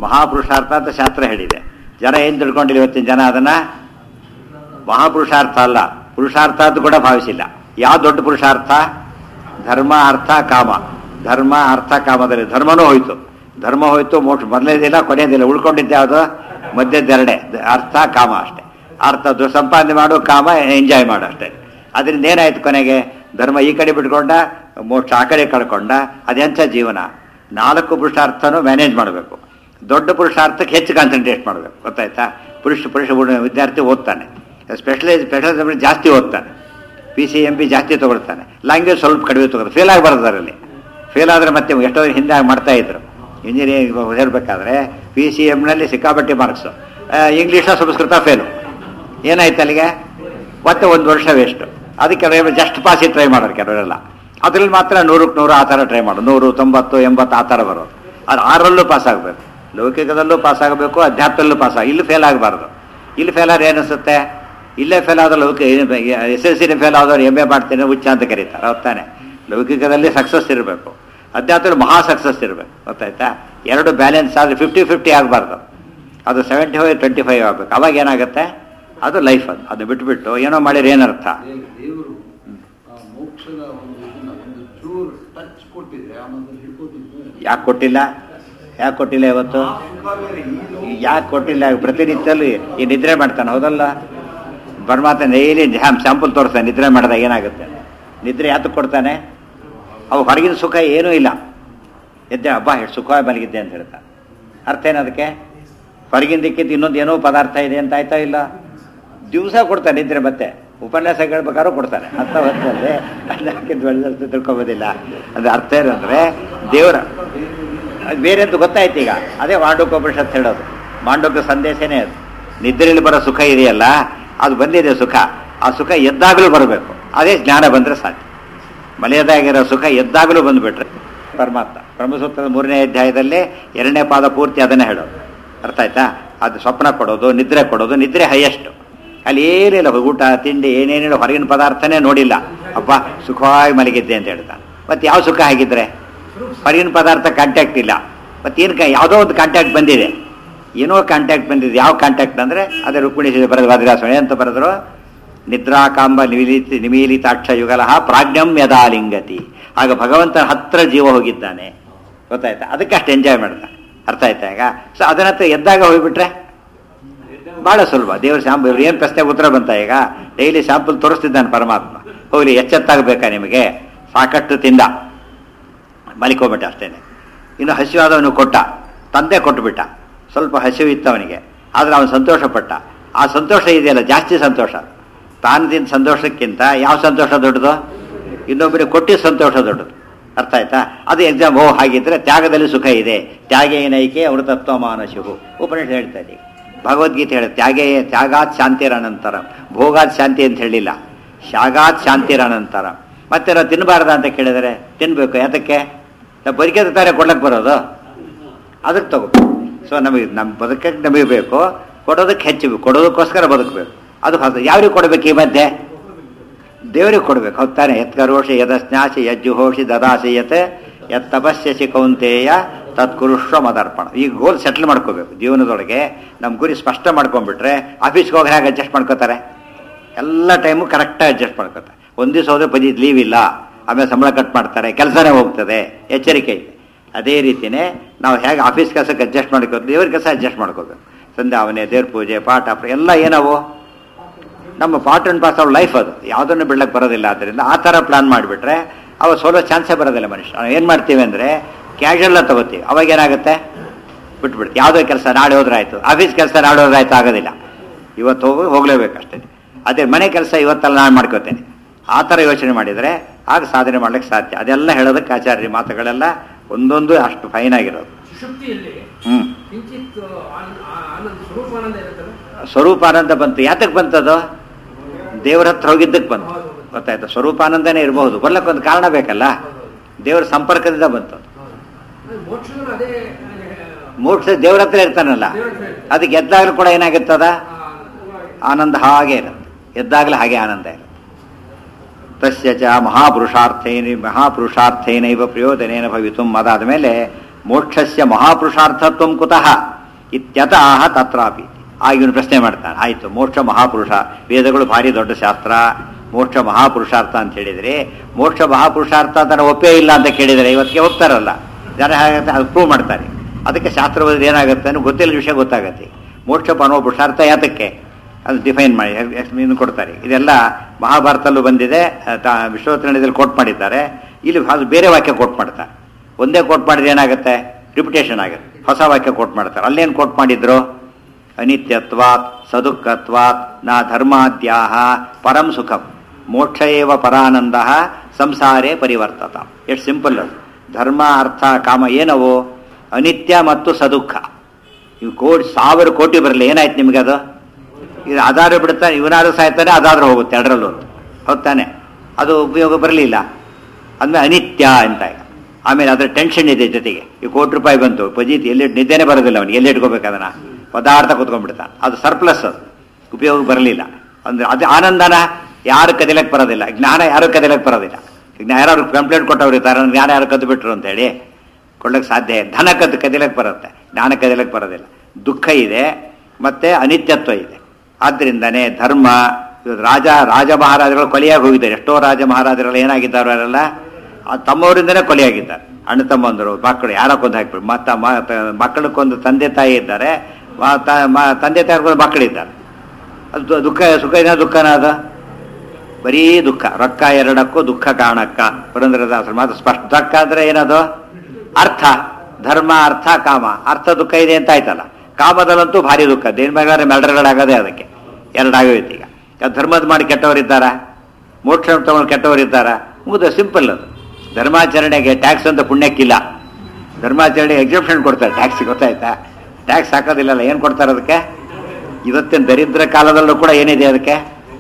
ಮಹಾಪುರುಷಾರ್ಥ ಅಂತ ಶಾಸ್ತ್ರ ಹೇಳಿದೆ ಜನ ಏನು ತಿಳ್ಕೊಂಡಿಲ್ಲ ಇವತ್ತಿನ ಜನ ಅದನ್ನ ಮಹಾಪುರುಷಾರ್ಥ ಅಲ್ಲ ಪುರುಷಾರ್ಥ ಅಂತ ಕೂಡ ಭಾವಿಸಿಲ್ಲ ಯಾವ ದೊಡ್ಡ ಪುರುಷಾರ್ಥ ಧರ್ಮ ಅರ್ಥ ಕಾಮ ಧರ್ಮ ಅರ್ಥ ಕಾಮದಲ್ಲಿ ಧರ್ಮನೂ ಹೋಯ್ತು ಧರ್ಮ ಹೋಯ್ತು ಮೋಕ್ಷ ಮೊದಲೇದಿಲ್ಲ ಕೊನೆಯದಿಲ್ಲ ಉಳ್ಕೊಂಡಿದ್ದೆ ಯಾವುದು ಮಧ್ಯದ್ದೆರಡೆ ಅರ್ಥ ಕಾಮ ಅಷ್ಟೇ ಅರ್ಥ ದು- ಸಂಪಾದನೆ ಮಾಡು ಕಾಮ ಎಂಜಾಯ್ ಮಾಡು ಅಷ್ಟೇ ಅದರಿಂದ ಏನಾಯ್ತು ಕೊನೆಗೆ ಧರ್ಮ ಈ ಕಡೆ ಬಿಟ್ಕೊಂಡ ಮೋಕ್ಷ ಆ ಕಡೆ ಕಳ್ಕೊಂಡ ಅದೆಂಥ ಜೀವನ ನಾಲ್ಕು ಪುರುಷಾರ್ಥನೂ ಮ್ಯಾನೇಜ್ ಮಾಡಬೇಕು ದೊಡ್ಡ ಪುರುಷಾರ್ಥಕ್ಕೆ ಹೆಚ್ಚು ಕಾನ್ಸಂಟ್ರೇಟ್ ಮಾಡಬೇಕು ಗೊತ್ತಾಯ್ತಾ ಪುರುಷ ಪುರುಷ ಹುಡು- ವಿದ್ಯಾರ್ಥಿ ಓದ್ತಾನೆ ಸ್ಪೆಷಲೈಸ್ ಸ್ಪೆಷಲ್ ಜಾಸ್ತಿ ಓದ್ತಾನೆ ಪಿ ಸಿ ಎಂ ಪಿ ಜಾಸ್ತಿ ತಗೊಳ್ತಾನೆ ಲ್ಯಾಂಗ್ವೇಜ್ ಸ್ವಲ್ಪ ಕಡಿಮೆ ತಗೊಳ್ತಾರೆ ಫೇಲ್ ಆಗಬಾರ್ದು ಅದರಲ್ಲಿ ಫೇಲ್ ಆದರೆ ಮತ್ತೆ ಎಷ್ಟೋ ಹಿಂದೆ ಹಾಗೆ ಮಾಡ್ತಾ ಇದ್ರು ಇಂಜಿನಿಯರಿಂಗ್ ಹೇಳಬೇಕಾದ್ರೆ ಪಿ ಸಿ ಎಮ್ನಲ್ಲಿ ಸಿಕ್ಕಾಪಟ್ಟೆ ಮಾರ್ಕ್ಸು ಇಂಗ್ಲೀಷ ಸಂಸ್ಕೃತ ಫೇಲು ಏನಾಯ್ತು ಅಲ್ಲಿಗೆ ಮತ್ತೆ ಒಂದು ವರ್ಷ ವೇಸ್ಟು ಅದಕ್ಕೆ ಕೆಲವರು ಜಸ್ಟ್ ಪಾಸಿಗೆ ಟ್ರೈ ಮಾಡೋರು ಕೆಲವರೆಲ್ಲ ಅದ್ರಲ್ಲಿ ಮಾತ್ರ ನೂರಕ್ಕೆ ನೂರು ಆ ಥರ ಟ್ರೈ ಮಾಡೋದು ನೂರು ತೊಂಬತ್ತು ಎಂಬತ್ತು ಆ ಥರ ಬರೋದು ಅದು ಆರರಲ್ಲೂ ಪಾಸ್ ಆಗಬೇಕು ಲೌಕಿಕದಲ್ಲೂ ಪಾಸ್ ಆಗಬೇಕು ಅಧ್ಯಾತ್ಮದಲ್ಲೂ ಪಾಸ್ ಆಗ ಇಲ್ಲಿ ಫೇಲ್ ಆಗಬಾರ್ದು ಇಲ್ಲಿ ಫೇಲ್ ಆದ್ರೆ ಏನಿಸುತ್ತೆ ಇಲ್ಲೇ ಫೇಲ್ ಆದ ಲೌಕಿಕ ಎಸ್ ಎಲ್ ಸಿನ ಫೇಲ್ ಆದವ್ರು ಎಮ್ ಎ ಮಾಡ್ತೇನೆ ಹುಚ್ಚ ಅಂತ ಕರೀತಾರೆ ಹೊತ್ತಾನೆ ಲೌಕಿಕದಲ್ಲಿ ಸಕ್ಸಸ್ ಇರಬೇಕು ಅಧ್ಯಾತ್ಮದಲ್ಲಿ ಮಹಾ ಸಕ್ಸಸ್ ಇರಬೇಕು ಗೊತ್ತಾಯ್ತಾ ಎರಡು ಬ್ಯಾಲೆನ್ಸ್ ಆದರೆ ಫಿಫ್ಟಿ ಫಿಫ್ಟಿ ಆಗಬಾರ್ದು ಅದು ಸೆವೆಂಟಿ ಫೈವ್ ಟ್ವೆಂಟಿ ಫೈವ್ ಆಗಬೇಕು ಅವಾಗ ಏನಾಗುತ್ತೆ ಅದು ಲೈಫ್ ಅದು ಅದು ಬಿಟ್ಬಿಟ್ಟು ಏನೋ ಮಾಡಿದ್ರೆ ಏನರ್ಥ ದೇವರು ಆ ಮೋಕ್ಷದ ಒಂದು ಇದನ್ನ ಒಂದು ಚೂರು ಟಚ್ ಕೊಟ್ಟಿದ್ರೆ ಆಮೇಲೆ ಹಿಡ್ಕೋತಿದ್ದೆ ಯಾಕೆ ಕೊಟ್ಟಿಲ್ಲ ಯಾಕೆ ಕೊಟ್ಟಿಲ್ಲ ಇವತ್ತು ಯಾಕೆ ಕೊಟ್ಟಿಲ್ಲ ಪ್ರತಿನಿತ್ಯಲ್ಲೂ ಈ ನಿದ್ರೆ ಮಾಡ್ತಾನೆ ಹೌದಲ್ಲ ಪರಮಾತ್ಮ ಡೈಲಿ ಸ್ಯಾಂಪಲ್ ತೋರಿಸ್ತಾನೆ ನಿದ್ರೆ ಮಾಡಿದಾಗ ಏನಾಗುತ್ತೆ ನಿದ್ರೆ ಯಾತಕ್ಕೆ ಕೊಡ್ತಾನೆ ಅವು ಹೊರಗಿನ ಸುಖ ಏನೂ ಇಲ್ಲ ಎದ್ದೆ ಹಬ್ಬ ಎಷ್ಟು ಸುಖವಾಗಿ ಮಲಗಿದ್ದೆ ಅಂತ ಹೇಳ್ತಾನೆ ಅರ್ಥ ಏನು ಅದಕ್ಕೆ ಹೊರಗಿಂದಕ್ಕಿಂತ ಇನ್ನೊಂದು ಏನೋ ಪದಾರ್ಥ ಇದೆ ಅಂತ ಆಯ್ತಾ ಇಲ್ಲ ದಿವಸ ಕೊಡ್ತಾನೆ ನಿದ್ರೆ ಮತ್ತೆ ಉಪನ್ಯಾಸ ಕೇಳ್ಬೇಕಾದ್ರೂ ಕೊಡ್ತಾನೆ ಅರ್ಥ ಹೊತ್ತಲ್ಲಿ ಅದಕ್ಕಿಂತ ಬೆಳೆದಷ್ಟು ತಿಳ್ಕೊಬೋದಿಲ್ಲ ಅದು ಅರ್ಥ ಏನಂದ್ರೆ ದೇವರ ಅದು ಬೇರೆ ಅಂತ ಗೊತ್ತಾಯ್ತು ಈಗ ಅದೇ ಮಾಂಡೋಕೋಪನಿಷತ್ ಹೇಳೋದು ಮಾಂಡೋಕ ಸಂದೇಶನೇ ಅದು ನಿದ್ರೆಯಲ್ಲಿ ಬರೋ ಸುಖ ಇದೆಯಲ್ಲ ಅದು ಬಂದಿದೆ ಸುಖ ಆ ಸುಖ ಎದ್ದಾಗಲೂ ಬರಬೇಕು ಅದೇ ಜ್ಞಾನ ಬಂದರೆ ಸಾಧ್ಯ ಮಲೆಯದಾಗಿರೋ ಸುಖ ಎದ್ದಾಗಲೂ ಬಂದುಬಿಟ್ರೆ ಪರಮಾತ್ಮ ಬ್ರಹ್ಮಸೂತ್ರದ ಮೂರನೇ ಅಧ್ಯಾಯದಲ್ಲಿ ಎರಡನೇ ಪಾದ ಪೂರ್ತಿ ಅದನ್ನೇ ಹೇಳೋದು ಅರ್ಥ ಆಯ್ತಾ ಅದು ಸ್ವಪ್ನ ಕೊಡೋದು ನಿದ್ರೆ ಕೊಡೋದು ನಿದ್ರೆ ಹೈಯೆಸ್ಟ್ ಅಲ್ಲಿ ಏನಿಲ್ಲ ಊಟ ತಿಂಡಿ ಏನೇನಿಲ್ಲ ಹೊರಗಿನ ಪದಾರ್ಥನೇ ನೋಡಿಲ್ಲ ಅಪ್ಪ ಸುಖವಾಗಿ ಮಲಗಿದ್ದೆ ಅಂತ ಹೇಳ್ತಾನೆ ಮತ್ತೆ ಯಾವ ಸುಖ ಆಗಿದ್ರೆ ಹೊರಗಿನ ಪದಾರ್ಥ ಕಾಂಟ್ಯಾಕ್ಟ್ ಇಲ್ಲ ಮತ್ತೇನು ಕ ಯಾವುದೋ ಒಂದು ಕಾಂಟ್ಯಾಕ್ಟ್ ಬಂದಿದೆ ಏನೋ ಕಾಂಟ್ಯಾಕ್ಟ್ ಬಂದಿದೆ ಯಾವ ಕಾಂಟ್ಯಾಕ್ಟ್ ಅಂದರೆ ಅದೇ ರುಕ್ಮಿಣಿ ಬರೆದು ಭದ್ರಾಸಣೆ ಅಂತ ಬರೆದ್ರು ನಿದ್ರಾಕಾಂಬ ನಿಮಿಲಿತ ನಿಮೀಲಿತಾಕ್ಷ ಯುಗಲಹ ಪ್ರಾಜ್ಞಂ ಯದಾಲಿಂಗತಿ ಆಗ ಭಗವಂತನ ಹತ್ರ ಜೀವ ಹೋಗಿದ್ದಾನೆ ಗೊತ್ತಾಯ್ತಾ ಅದಕ್ಕೆ ಅಷ್ಟು ಎಂಜಾಯ್ ಮಾಡ್ತಾನೆ ಅರ್ಥ ಆಯ್ತಾ ಈಗ ಸೊ ಅದನ್ನ ಹತ್ರ ಎದ್ದಾಗ ಹೋಗ್ಬಿಟ್ರೆ ಬಹಳ ಸುಲಭ ದೇವ್ರ ಶಾಂಪಲ್ ಏನು ಪ್ರಶ್ನೆ ಉತ್ತರ ಬಂತ ಈಗ ಡೈಲಿ ಶಾಂಪಲ್ ತೋರಿಸ್ತಿದ್ದಾನೆ ಪರಮಾತ್ಮ ಹೋಗ್ಲಿ ಎಚ್ಚೆತ್ತಾಗಬೇಕಾ ನಿಮಗೆ ಸಾಕಷ್ಟು ತಿಂದ ಮಲಿಕೋಬಿಟ್ಟ ಅಷ್ಟೇನೆ ಇನ್ನು ಹಸಿವಾದವನು ಕೊಟ್ಟ ತಂದೆ ಕೊಟ್ಟುಬಿಟ್ಟ ಸ್ವಲ್ಪ ಹಸಿವಿತ್ತು ಅವನಿಗೆ ಆದರೆ ಅವನು ಸಂತೋಷಪಟ್ಟ ಆ ಸಂತೋಷ ಇದೆಯಲ್ಲ ಜಾಸ್ತಿ ಸಂತೋಷ ತಾನು ತಿಂದ ಸಂತೋಷಕ್ಕಿಂತ ಯಾವ ಸಂತೋಷ ದೊಡ್ಡದು ಇನ್ನೊಬ್ಬರಿಗೆ ಕೊಟ್ಟಿದ್ದ ಸಂತೋಷ ದೊಡ್ಡದು ಅರ್ಥ ಆಯ್ತಾ ಅದು ಎಕ್ಸಾಮ್ ಓ ಹಾಗಿದ್ರೆ ತ್ಯಾಗದಲ್ಲಿ ಸುಖ ಇದೆ ತ್ಯಾಗೇನೈಕೆ ಅಮೃತತ್ವ ಮಾನಶಿವು ಉಪನಿಷತ್ ಹೇಳ್ತಾ ಇದೆ ಭಗವದ್ಗೀತೆ ಹೇಳುತ್ತೆ ತ್ಯಾಗೇ ತ್ಯಾಗಾತ್ ಶಾಂತಿರನಂತರ ಭೋಗಾತ್ ಶಾಂತಿ ಅಂತ ಹೇಳಿಲ್ಲ ಶಾಗಾತ್ ಶಾಂತಿರನಂತರ ಮತ್ತೆ ನಾವು ತಿನ್ನಬಾರ್ದ ಅಂತ ಕೇಳಿದರೆ ತಿನ್ಬೇಕು ಯಾತಕ್ಕೆ ನಾವು ಬದುಕಿದ ತಾರೆ ಕೊಡ್ಲಕ್ಕೆ ಬರೋದು ಅದಕ್ಕೆ ತಗೋ ಸೊ ನಮಗೆ ನಮ್ಮ ಬದುಕಕ್ಕೆ ನಮಗೆ ಬೇಕು ಕೊಡೋದಕ್ಕೆ ಹೆಚ್ಚು ಕೊಡೋದಕ್ಕೋಸ್ಕರ ಬದುಕಬೇಕು ಅದು ಹೊಸ ಯಾವ್ರಿಗೆ ಕೊಡಬೇಕು ಈ ಮಧ್ಯೆ ದೇವರಿಗೆ ಕೊಡ್ಬೇಕು ಹೌದ್ ತಾನೆ ಯತ್ಕರೋಷಿ ಯದಸ್ನಾಸಿ ಯಜ್ಜುಹೋಷಿ ದದಾಸಿ ಯತ್ ಯತ್ ತಪಸ್ಯಸಿ ಕೌಂತೇಯ ತತ್ಕುರುಷ್ವ ಮದರ್ಪಣ ಈ ಗೋಲ್ ಸೆಟ್ಲ್ ಮಾಡ್ಕೋಬೇಕು ಜೀವನದೊಳಗೆ ನಮ್ಮ ಗುರಿ ಸ್ಪಷ್ಟ ಮಾಡ್ಕೊಂಡ್ಬಿಟ್ರೆ ಆಫೀಸ್ಗೆ ಹೋಗಿ ಹೇಗೆ ಅಡ್ಜಸ್ಟ್ ಮಾಡ್ಕೋತಾರೆ ಎಲ್ಲ ಟೈಮು ಕರೆಕ್ಟಾಗಿ ಅಡ್ಜಸ್ಟ್ ಮಾಡ್ಕೋತಾರೆ ಒಂದು ದಿವಸ ಹೋದ್ರೆ ಪದಿ ಲೀವ್ ಇಲ್ಲ ಆಮೇಲೆ ಸಂಬಳ ಕಟ್ ಮಾಡ್ತಾರೆ ಕೆಲಸನೇ ಹೋಗ್ತದೆ ಎಚ್ಚರಿಕೆ ಇದೆ ಅದೇ ರೀತಿಯೇ ನಾವು ಹೇಗೆ ಆಫೀಸ್ ಕೆಲಸಕ್ಕೆ ಅಡ್ಜಸ್ಟ್ ಮಾಡ್ಕೋತೀವಿ ದೇವ್ರ ಕೆಲಸ ಅಡ್ಜಸ್ಟ್ ಮಾಡ್ಕೋಬೇಕು ಸಂಧ್ಯಾವನೆ ದೇವ್ರ ಪೂಜೆ ಪಾಠ ಎಲ್ಲ ಏನವು ನಮ್ಮ ಪಾರ್ಟ್ ಅಂಡ್ ಪಾಸ್ ಅವ್ರ ಲೈಫ್ ಅದು ಯಾವುದನ್ನು ಬಿಡ್ಲಕ್ಕೆ ಬರೋದಿಲ್ಲ ಆದ್ದರಿಂದ ಆ ಥರ ಪ್ಲಾನ್ ಮಾಡಿಬಿಟ್ರೆ ಅವ ಸೋಲೋ ಚಾನ್ಸೇ ಬರೋದಿಲ್ಲ ಮನುಷ್ಯ ನಾವು ಏನು ಮಾಡ್ತೀವಿ ಅಂದರೆ ಕ್ಯಾಶುವಲ್ಲ ತಗೋತೀವಿ ಅವಾಗ ಏನಾಗುತ್ತೆ ಬಿಟ್ಬಿಡ್ತೀವಿ ಯಾವುದೋ ಕೆಲಸ ನಾಳೆ ಹೋದ್ರೆ ಆಯಿತು ಆಫೀಸ್ ಕೆಲಸ ನಾಳೆ ಹೋದ್ರೆ ಆಯಿತು ಆಗೋದಿಲ್ಲ ಇವತ್ತು ಹೋಗಿ ಹೋಗಲೇಬೇಕಷ್ಟೇ ಅದೇ ಮನೆ ಕೆಲಸ ಇವತ್ತೆಲ್ಲ ನಾನು ಮಾಡ್ಕೋತೇನೆ ಆ ಥರ ಯೋಚನೆ ಮಾಡಿದರೆ ಆಗ ಸಾಧನೆ ಮಾಡ್ಲಿಕ್ಕೆ ಸಾಧ್ಯ ಅದೆಲ್ಲ ಹೇಳೋದಕ್ಕೆ ಆಚಾರ್ಯ ಮಾತುಗಳೆಲ್ಲ ಒಂದೊಂದು ಅಷ್ಟು ಫೈನ್ ಆಗಿರೋದು ಶುಕ್ತಿಯಲ್ಲಿ ಹ್ಞೂ ಕಿಂಚಿತ್ ಆನಂದ ಆನಂದ ಸ್ವರೂಪಾನಂದ ಇರುತ್ತಲ್ಲ ಸ್ವರೂಪಾನಂದ ಬಂತು ಯಾತಕ್ಕೆ ಬಂತದು ದೇವರ ಹತ್ರ ಹೋಗಿದ್ದಕ್ಕೆ ಬಂತು ಗೊತ್ತಾಯ್ತು ಸ್ವರೂಪಾನಂದನೇ ಇರಬಹುದು ಬರ್ಲಕ್ಕೆ ಒಂದು ಕಾರಣ ಬೇಕಲ್ಲ ದೇವರ ಸಂಪರ್ಕದಿಂದ ಬಂತು ಅದು ಮೋಕ್ಷಗಳು ಅದೇ ಆ, ಮೋಕ್ಷ ದೇವರ ಹತ್ರ ಇರ್ತಾನಲ್ಲ ದೇವ್ರ ಹತ್ರ ಇರುತ್ತೆ. ಅದಕ್ಕೆ ಎದ್ದಾಗಲೂ ಕೂಡ ಏನಾಗುತ್ತದ ಆ, ಆನಂದ ಹಾಗೆ ಇರುತ್ತೆ ಎದ್ದಾಗಲೂ ಹಾಗೆ ಆನಂದ ಇರುತ್ತೆ ತಸ್ಯ ಚ ಮಹಾಪುರುಷಾರ್ಥೇನ ಮಹಾಪುರುಷಾರ್ಥೇನೈವ ಪ್ರಯೋಜನೇನ ಭವಿತು ಅದಾದ ಮೇಲೆ ಮೋಕ್ಷಸ್ಯ ಮಹಾಪುರುಷಾರ್ಥತ್ವ ಕುತಃ ಇತ್ಯತಃ ತತ್ರಾಪಿ ಆಗ ಇವನು ಪ್ರಶ್ನೆ ಮಾಡ್ತಾನೆ ಆಯ್ತು ಮೋಕ್ಷ ಮಹಾಪುರುಷ ವೇದಗಳು ಭಾರಿ ದೊಡ್ಡ ಶಾಸ್ತ್ರ ಮೋಕ್ಷ ಮಹಾಪುರುಷಾರ್ಥ ಅಂತ ಹೇಳಿದ್ರೆ ಮೋಕ್ಷ ಮಹಾಪುರುಷಾರ್ಥ ಅಂತ ಒಪ್ಪೇ ಇಲ್ಲ ಅಂತ ಕೇಳಿದರೆ ಇವತ್ತಿಗೆ ಒಪ್ತಾರಲ್ಲ ಜನ ಹಾಗಾಗುತ್ತೆ ಅದು ಪ್ರೂವ್ ಮಾಡ್ತಾರೆ ಅದಕ್ಕೆ ಶಾಸ್ತ್ರ ಓದಿದ್ರೆ ಏನಾಗುತ್ತೆ ಅನ್ನೋ ಗೊತ್ತಿಲ್ಲ ವಿಷಯ ಗೊತ್ತಾಗತ್ತೆ ಮೋಕ್ಷ ಅನ್ನೋ ಪುರುಷಾರ್ಥ ಯಾತಕ್ಕೆ ಅದು ಡಿಫೈನ್ ಮಾಡಿ ಎಕ್ಸ್ಪ್ಲೇನ್ ಕೊಡ್ತಾರೆ ಇದೆಲ್ಲ ಮಹಾಭಾರತಲ್ಲೂ ಬಂದಿದೆ ವಿಶ್ವೋತ್ತರಣದಲ್ಲಿ ಕೋಟ್ ಮಾಡಿದ್ದಾರೆ ಇಲ್ಲಿ ಅದು ಬೇರೆ ವಾಕ್ಯ ಕೋಟ್ ಮಾಡ್ತಾರೆ ಒಂದೇ ಕೋಟ್ ಮಾಡಿದ್ರೆ ಏನಾಗುತ್ತೆ ರಿಪಿಟೇಷನ್ ಆಗುತ್ತೆ ಹೊಸ ವಾಕ್ಯ ಕೋಟ್ ಮಾಡ್ತಾರೆ ಅಲ್ಲೇನು ಕೋಟ್ ಮಾಡಿದ್ರು ಅನಿತ್ಯತ್ವಾತ್ ಸದುಃಖತ್ವಾತ್ ನ ಧರ್ಮಾದ್ಯಾಹ ಪರಂ ಸುಖಂ ಮೋಕ್ಷ ಏವ ಪರಾನಂದ ಸಂಸಾರೇ ಪರಿವರ್ತತ ಎಷ್ಟು ಸಿಂಪಲ್ ಅದು ಧರ್ಮ ಅರ್ಥ ಕಾಮ ಏನವು ಅನಿತ್ಯ ಮತ್ತು ಸದುಃಖ ಇವು ಕೋಟಿ ಸಾವಿರ ಕೋಟಿ ಬರಲಿ ಏನಾಯ್ತು ನಿಮಗೆ ಅದು ಇದು ಅದಾದ್ರೂ ಬಿಡ್ತಾನೆ ಇವನಾದ್ರೂ ಸಾಯ್ತಾನೆ ಅದಾದ್ರೂ ಹೋಗುತ್ತೆ ಎರಡರಲ್ಲೂ ಹೌದಾನೆ ಅದು ಉಪಯೋಗ ಬರಲಿಲ್ಲ ಅಂದ್ರೆ ಅನಿತ್ಯ ಅಂತ ಈಗ ಆಮೇಲೆ ಅದರ ಟೆನ್ಷನ್ ಇದೆ ಜೊತೆಗೆ ಈ ಕೋಟಿ ರೂಪಾಯಿ ಬಂತು ಪಜೀತಿ ಎಲ್ಲಿ ನಿದ್ದೆನೇ ಬರೋದಿಲ್ಲ ಅವನಿಗೆ ಎಲ್ಲಿ ಇಟ್ಕೋಬೇಕು ಅದನ್ನ ಪದಾರ್ಥ ಕುತ್ಕೊಂಡ್ಬಿಡ್ತಾನೆ ಅದು ಸರ್ಪ್ಲಸ್ ಅದು ಉಪಯೋಗ ಬರಲಿಲ್ಲ ಅಂದ್ರೆ ಅದು ಆನಂದನ ಯಾರು ಕದಿಲಕ್ಕೆ ಬರೋದಿಲ್ಲ ಜ್ಞಾನ ಯಾರು ಕದಿಲಕ್ಕೆ ಬರೋದಿಲ್ಲ ಈಗ ಯಾರು ಕಂಪ್ಲೇಂಟ್ ಕೊಟ್ಟವ್ರು ಇರ್ತಾರೆ ಅವ್ರು ಜ್ಞಾನ ಯಾರು ಕದ್ದು ಬಿಟ್ರು ಅಂತ ಹೇಳಿ ಕೊಡ್ಲಿಕ್ಕೆ ಸಾಧ್ಯ ಇಲ್ಲ. ಧನ ಕದ್ದು ಕದಿಲಕ್ಕೆ ಬರುತ್ತೆ ಜ್ಞಾನ ಕದಿಲಕ್ಕೆ ಬರೋದಿಲ್ಲ ದುಃಖ ಇದೆ ಮತ್ತೆ ಅನಿತ್ಯತ್ವ ಇದೆ ಆದ್ದರಿಂದನೇ ಧರ್ಮ ಇವತ್ತು ರಾಜ ರಾಜ ಮಹಾರಾಜಗಳು ಕೊಲೆಯಾಗಿ ಹೋಗಿದ್ದಾರೆ ಎಷ್ಟೋ ರಾಜ ಮಹಾರಾಜರೆಲ್ಲ ಏನಾಗಿದ್ದಾರೆ ಅವರೆಲ್ಲ ಆ ತಮ್ಮವರಿಂದನೇ ಕೊಲೆಯಾಗಿದ್ದಾರೆ ಅಣ್ಣ ತಮ್ಮಂದರು ಮಕ್ಕಳು ಯಾರೋ ಕೊಂದು ಹಾಕ್ಬಿಟ್ಟು ಮತ್ತ ಮಕ್ಕಳಕ್ಕೊಂದು ತಂದೆ ತಾಯಿ ಇದ್ದಾರೆ ಮ- ತ- ಮ- ತಂದೆ ತಾಯಿಗೊಂದು ಮಕ್ಕಳಿದ್ದಾರೆ ಅದು ದು- ದುಃಖ ಸುಖ ಏನೋ ದುಃಖನ ಅದು ಬರೀ ದುಃಖ ರೊಕ್ಕ ಎರಡಕ್ಕೂ ದುಃಖ ಕಾಣಕ್ಕ ಪುರಂದ್ರದಾಸರು ಮಾತು ಸ್ಪಷ್ಟ ದುಃಖ ಅಂದ್ರೆ ಏನದು ಅರ್ಥ ಧರ್ಮ ಅರ್ಥ ಕಾಮ ಅರ್ಥ ದುಃಖ ಇದೆ ಅಂತ ಆಯ್ತಲ್ಲ ಕಾಮದಲ್ಲಂತೂ ಭಾರಿ ದುಃಖ ದೇನ್ ಬೇಕಾದ್ರೆ ಮೆಲ್ಡರ್ಗಳಾಗದೆ ಅದಕ್ಕೆ ಎರಡಾಗೋಯ್ತು ಈಗ ಅದು ಧರ್ಮದ ಮಾಡಿ ಕೆಟ್ಟವರಿದ್ದಾರ ಮೋಕ್ಷ ತಗೊಂಡು ಕೆಟ್ಟವರಿದ್ದಾರ ಮುಗಿದ ಸಿಂಪಲ್ ಅದು ಧರ್ಮಾಚರಣೆಗೆ ಟ್ಯಾಕ್ಸ್ ಅಂತ ಪುಣ್ಯಕ್ಕಿಲ್ಲ ಧರ್ಮಾಚರಣೆಗೆ ಎಕ್ಸೆಪ್ಷನ್ ಕೊಡ್ತಾರೆ ಟ್ಯಾಕ್ಸ್ ಗೊತ್ತಾಯ್ತಾ ಟ್ಯಾಕ್ಸ್ ಹಾಕೋದಿಲ್ಲಲ್ಲ ಏನು ಕೊಡ್ತಾರೆ ಅದಕ್ಕೆ ಇವತ್ತಿನ ದರಿದ್ರ ಕಾಲದಲ್ಲೂ ಕೂಡ ಏನಿದೆ ಅದಕ್ಕೆ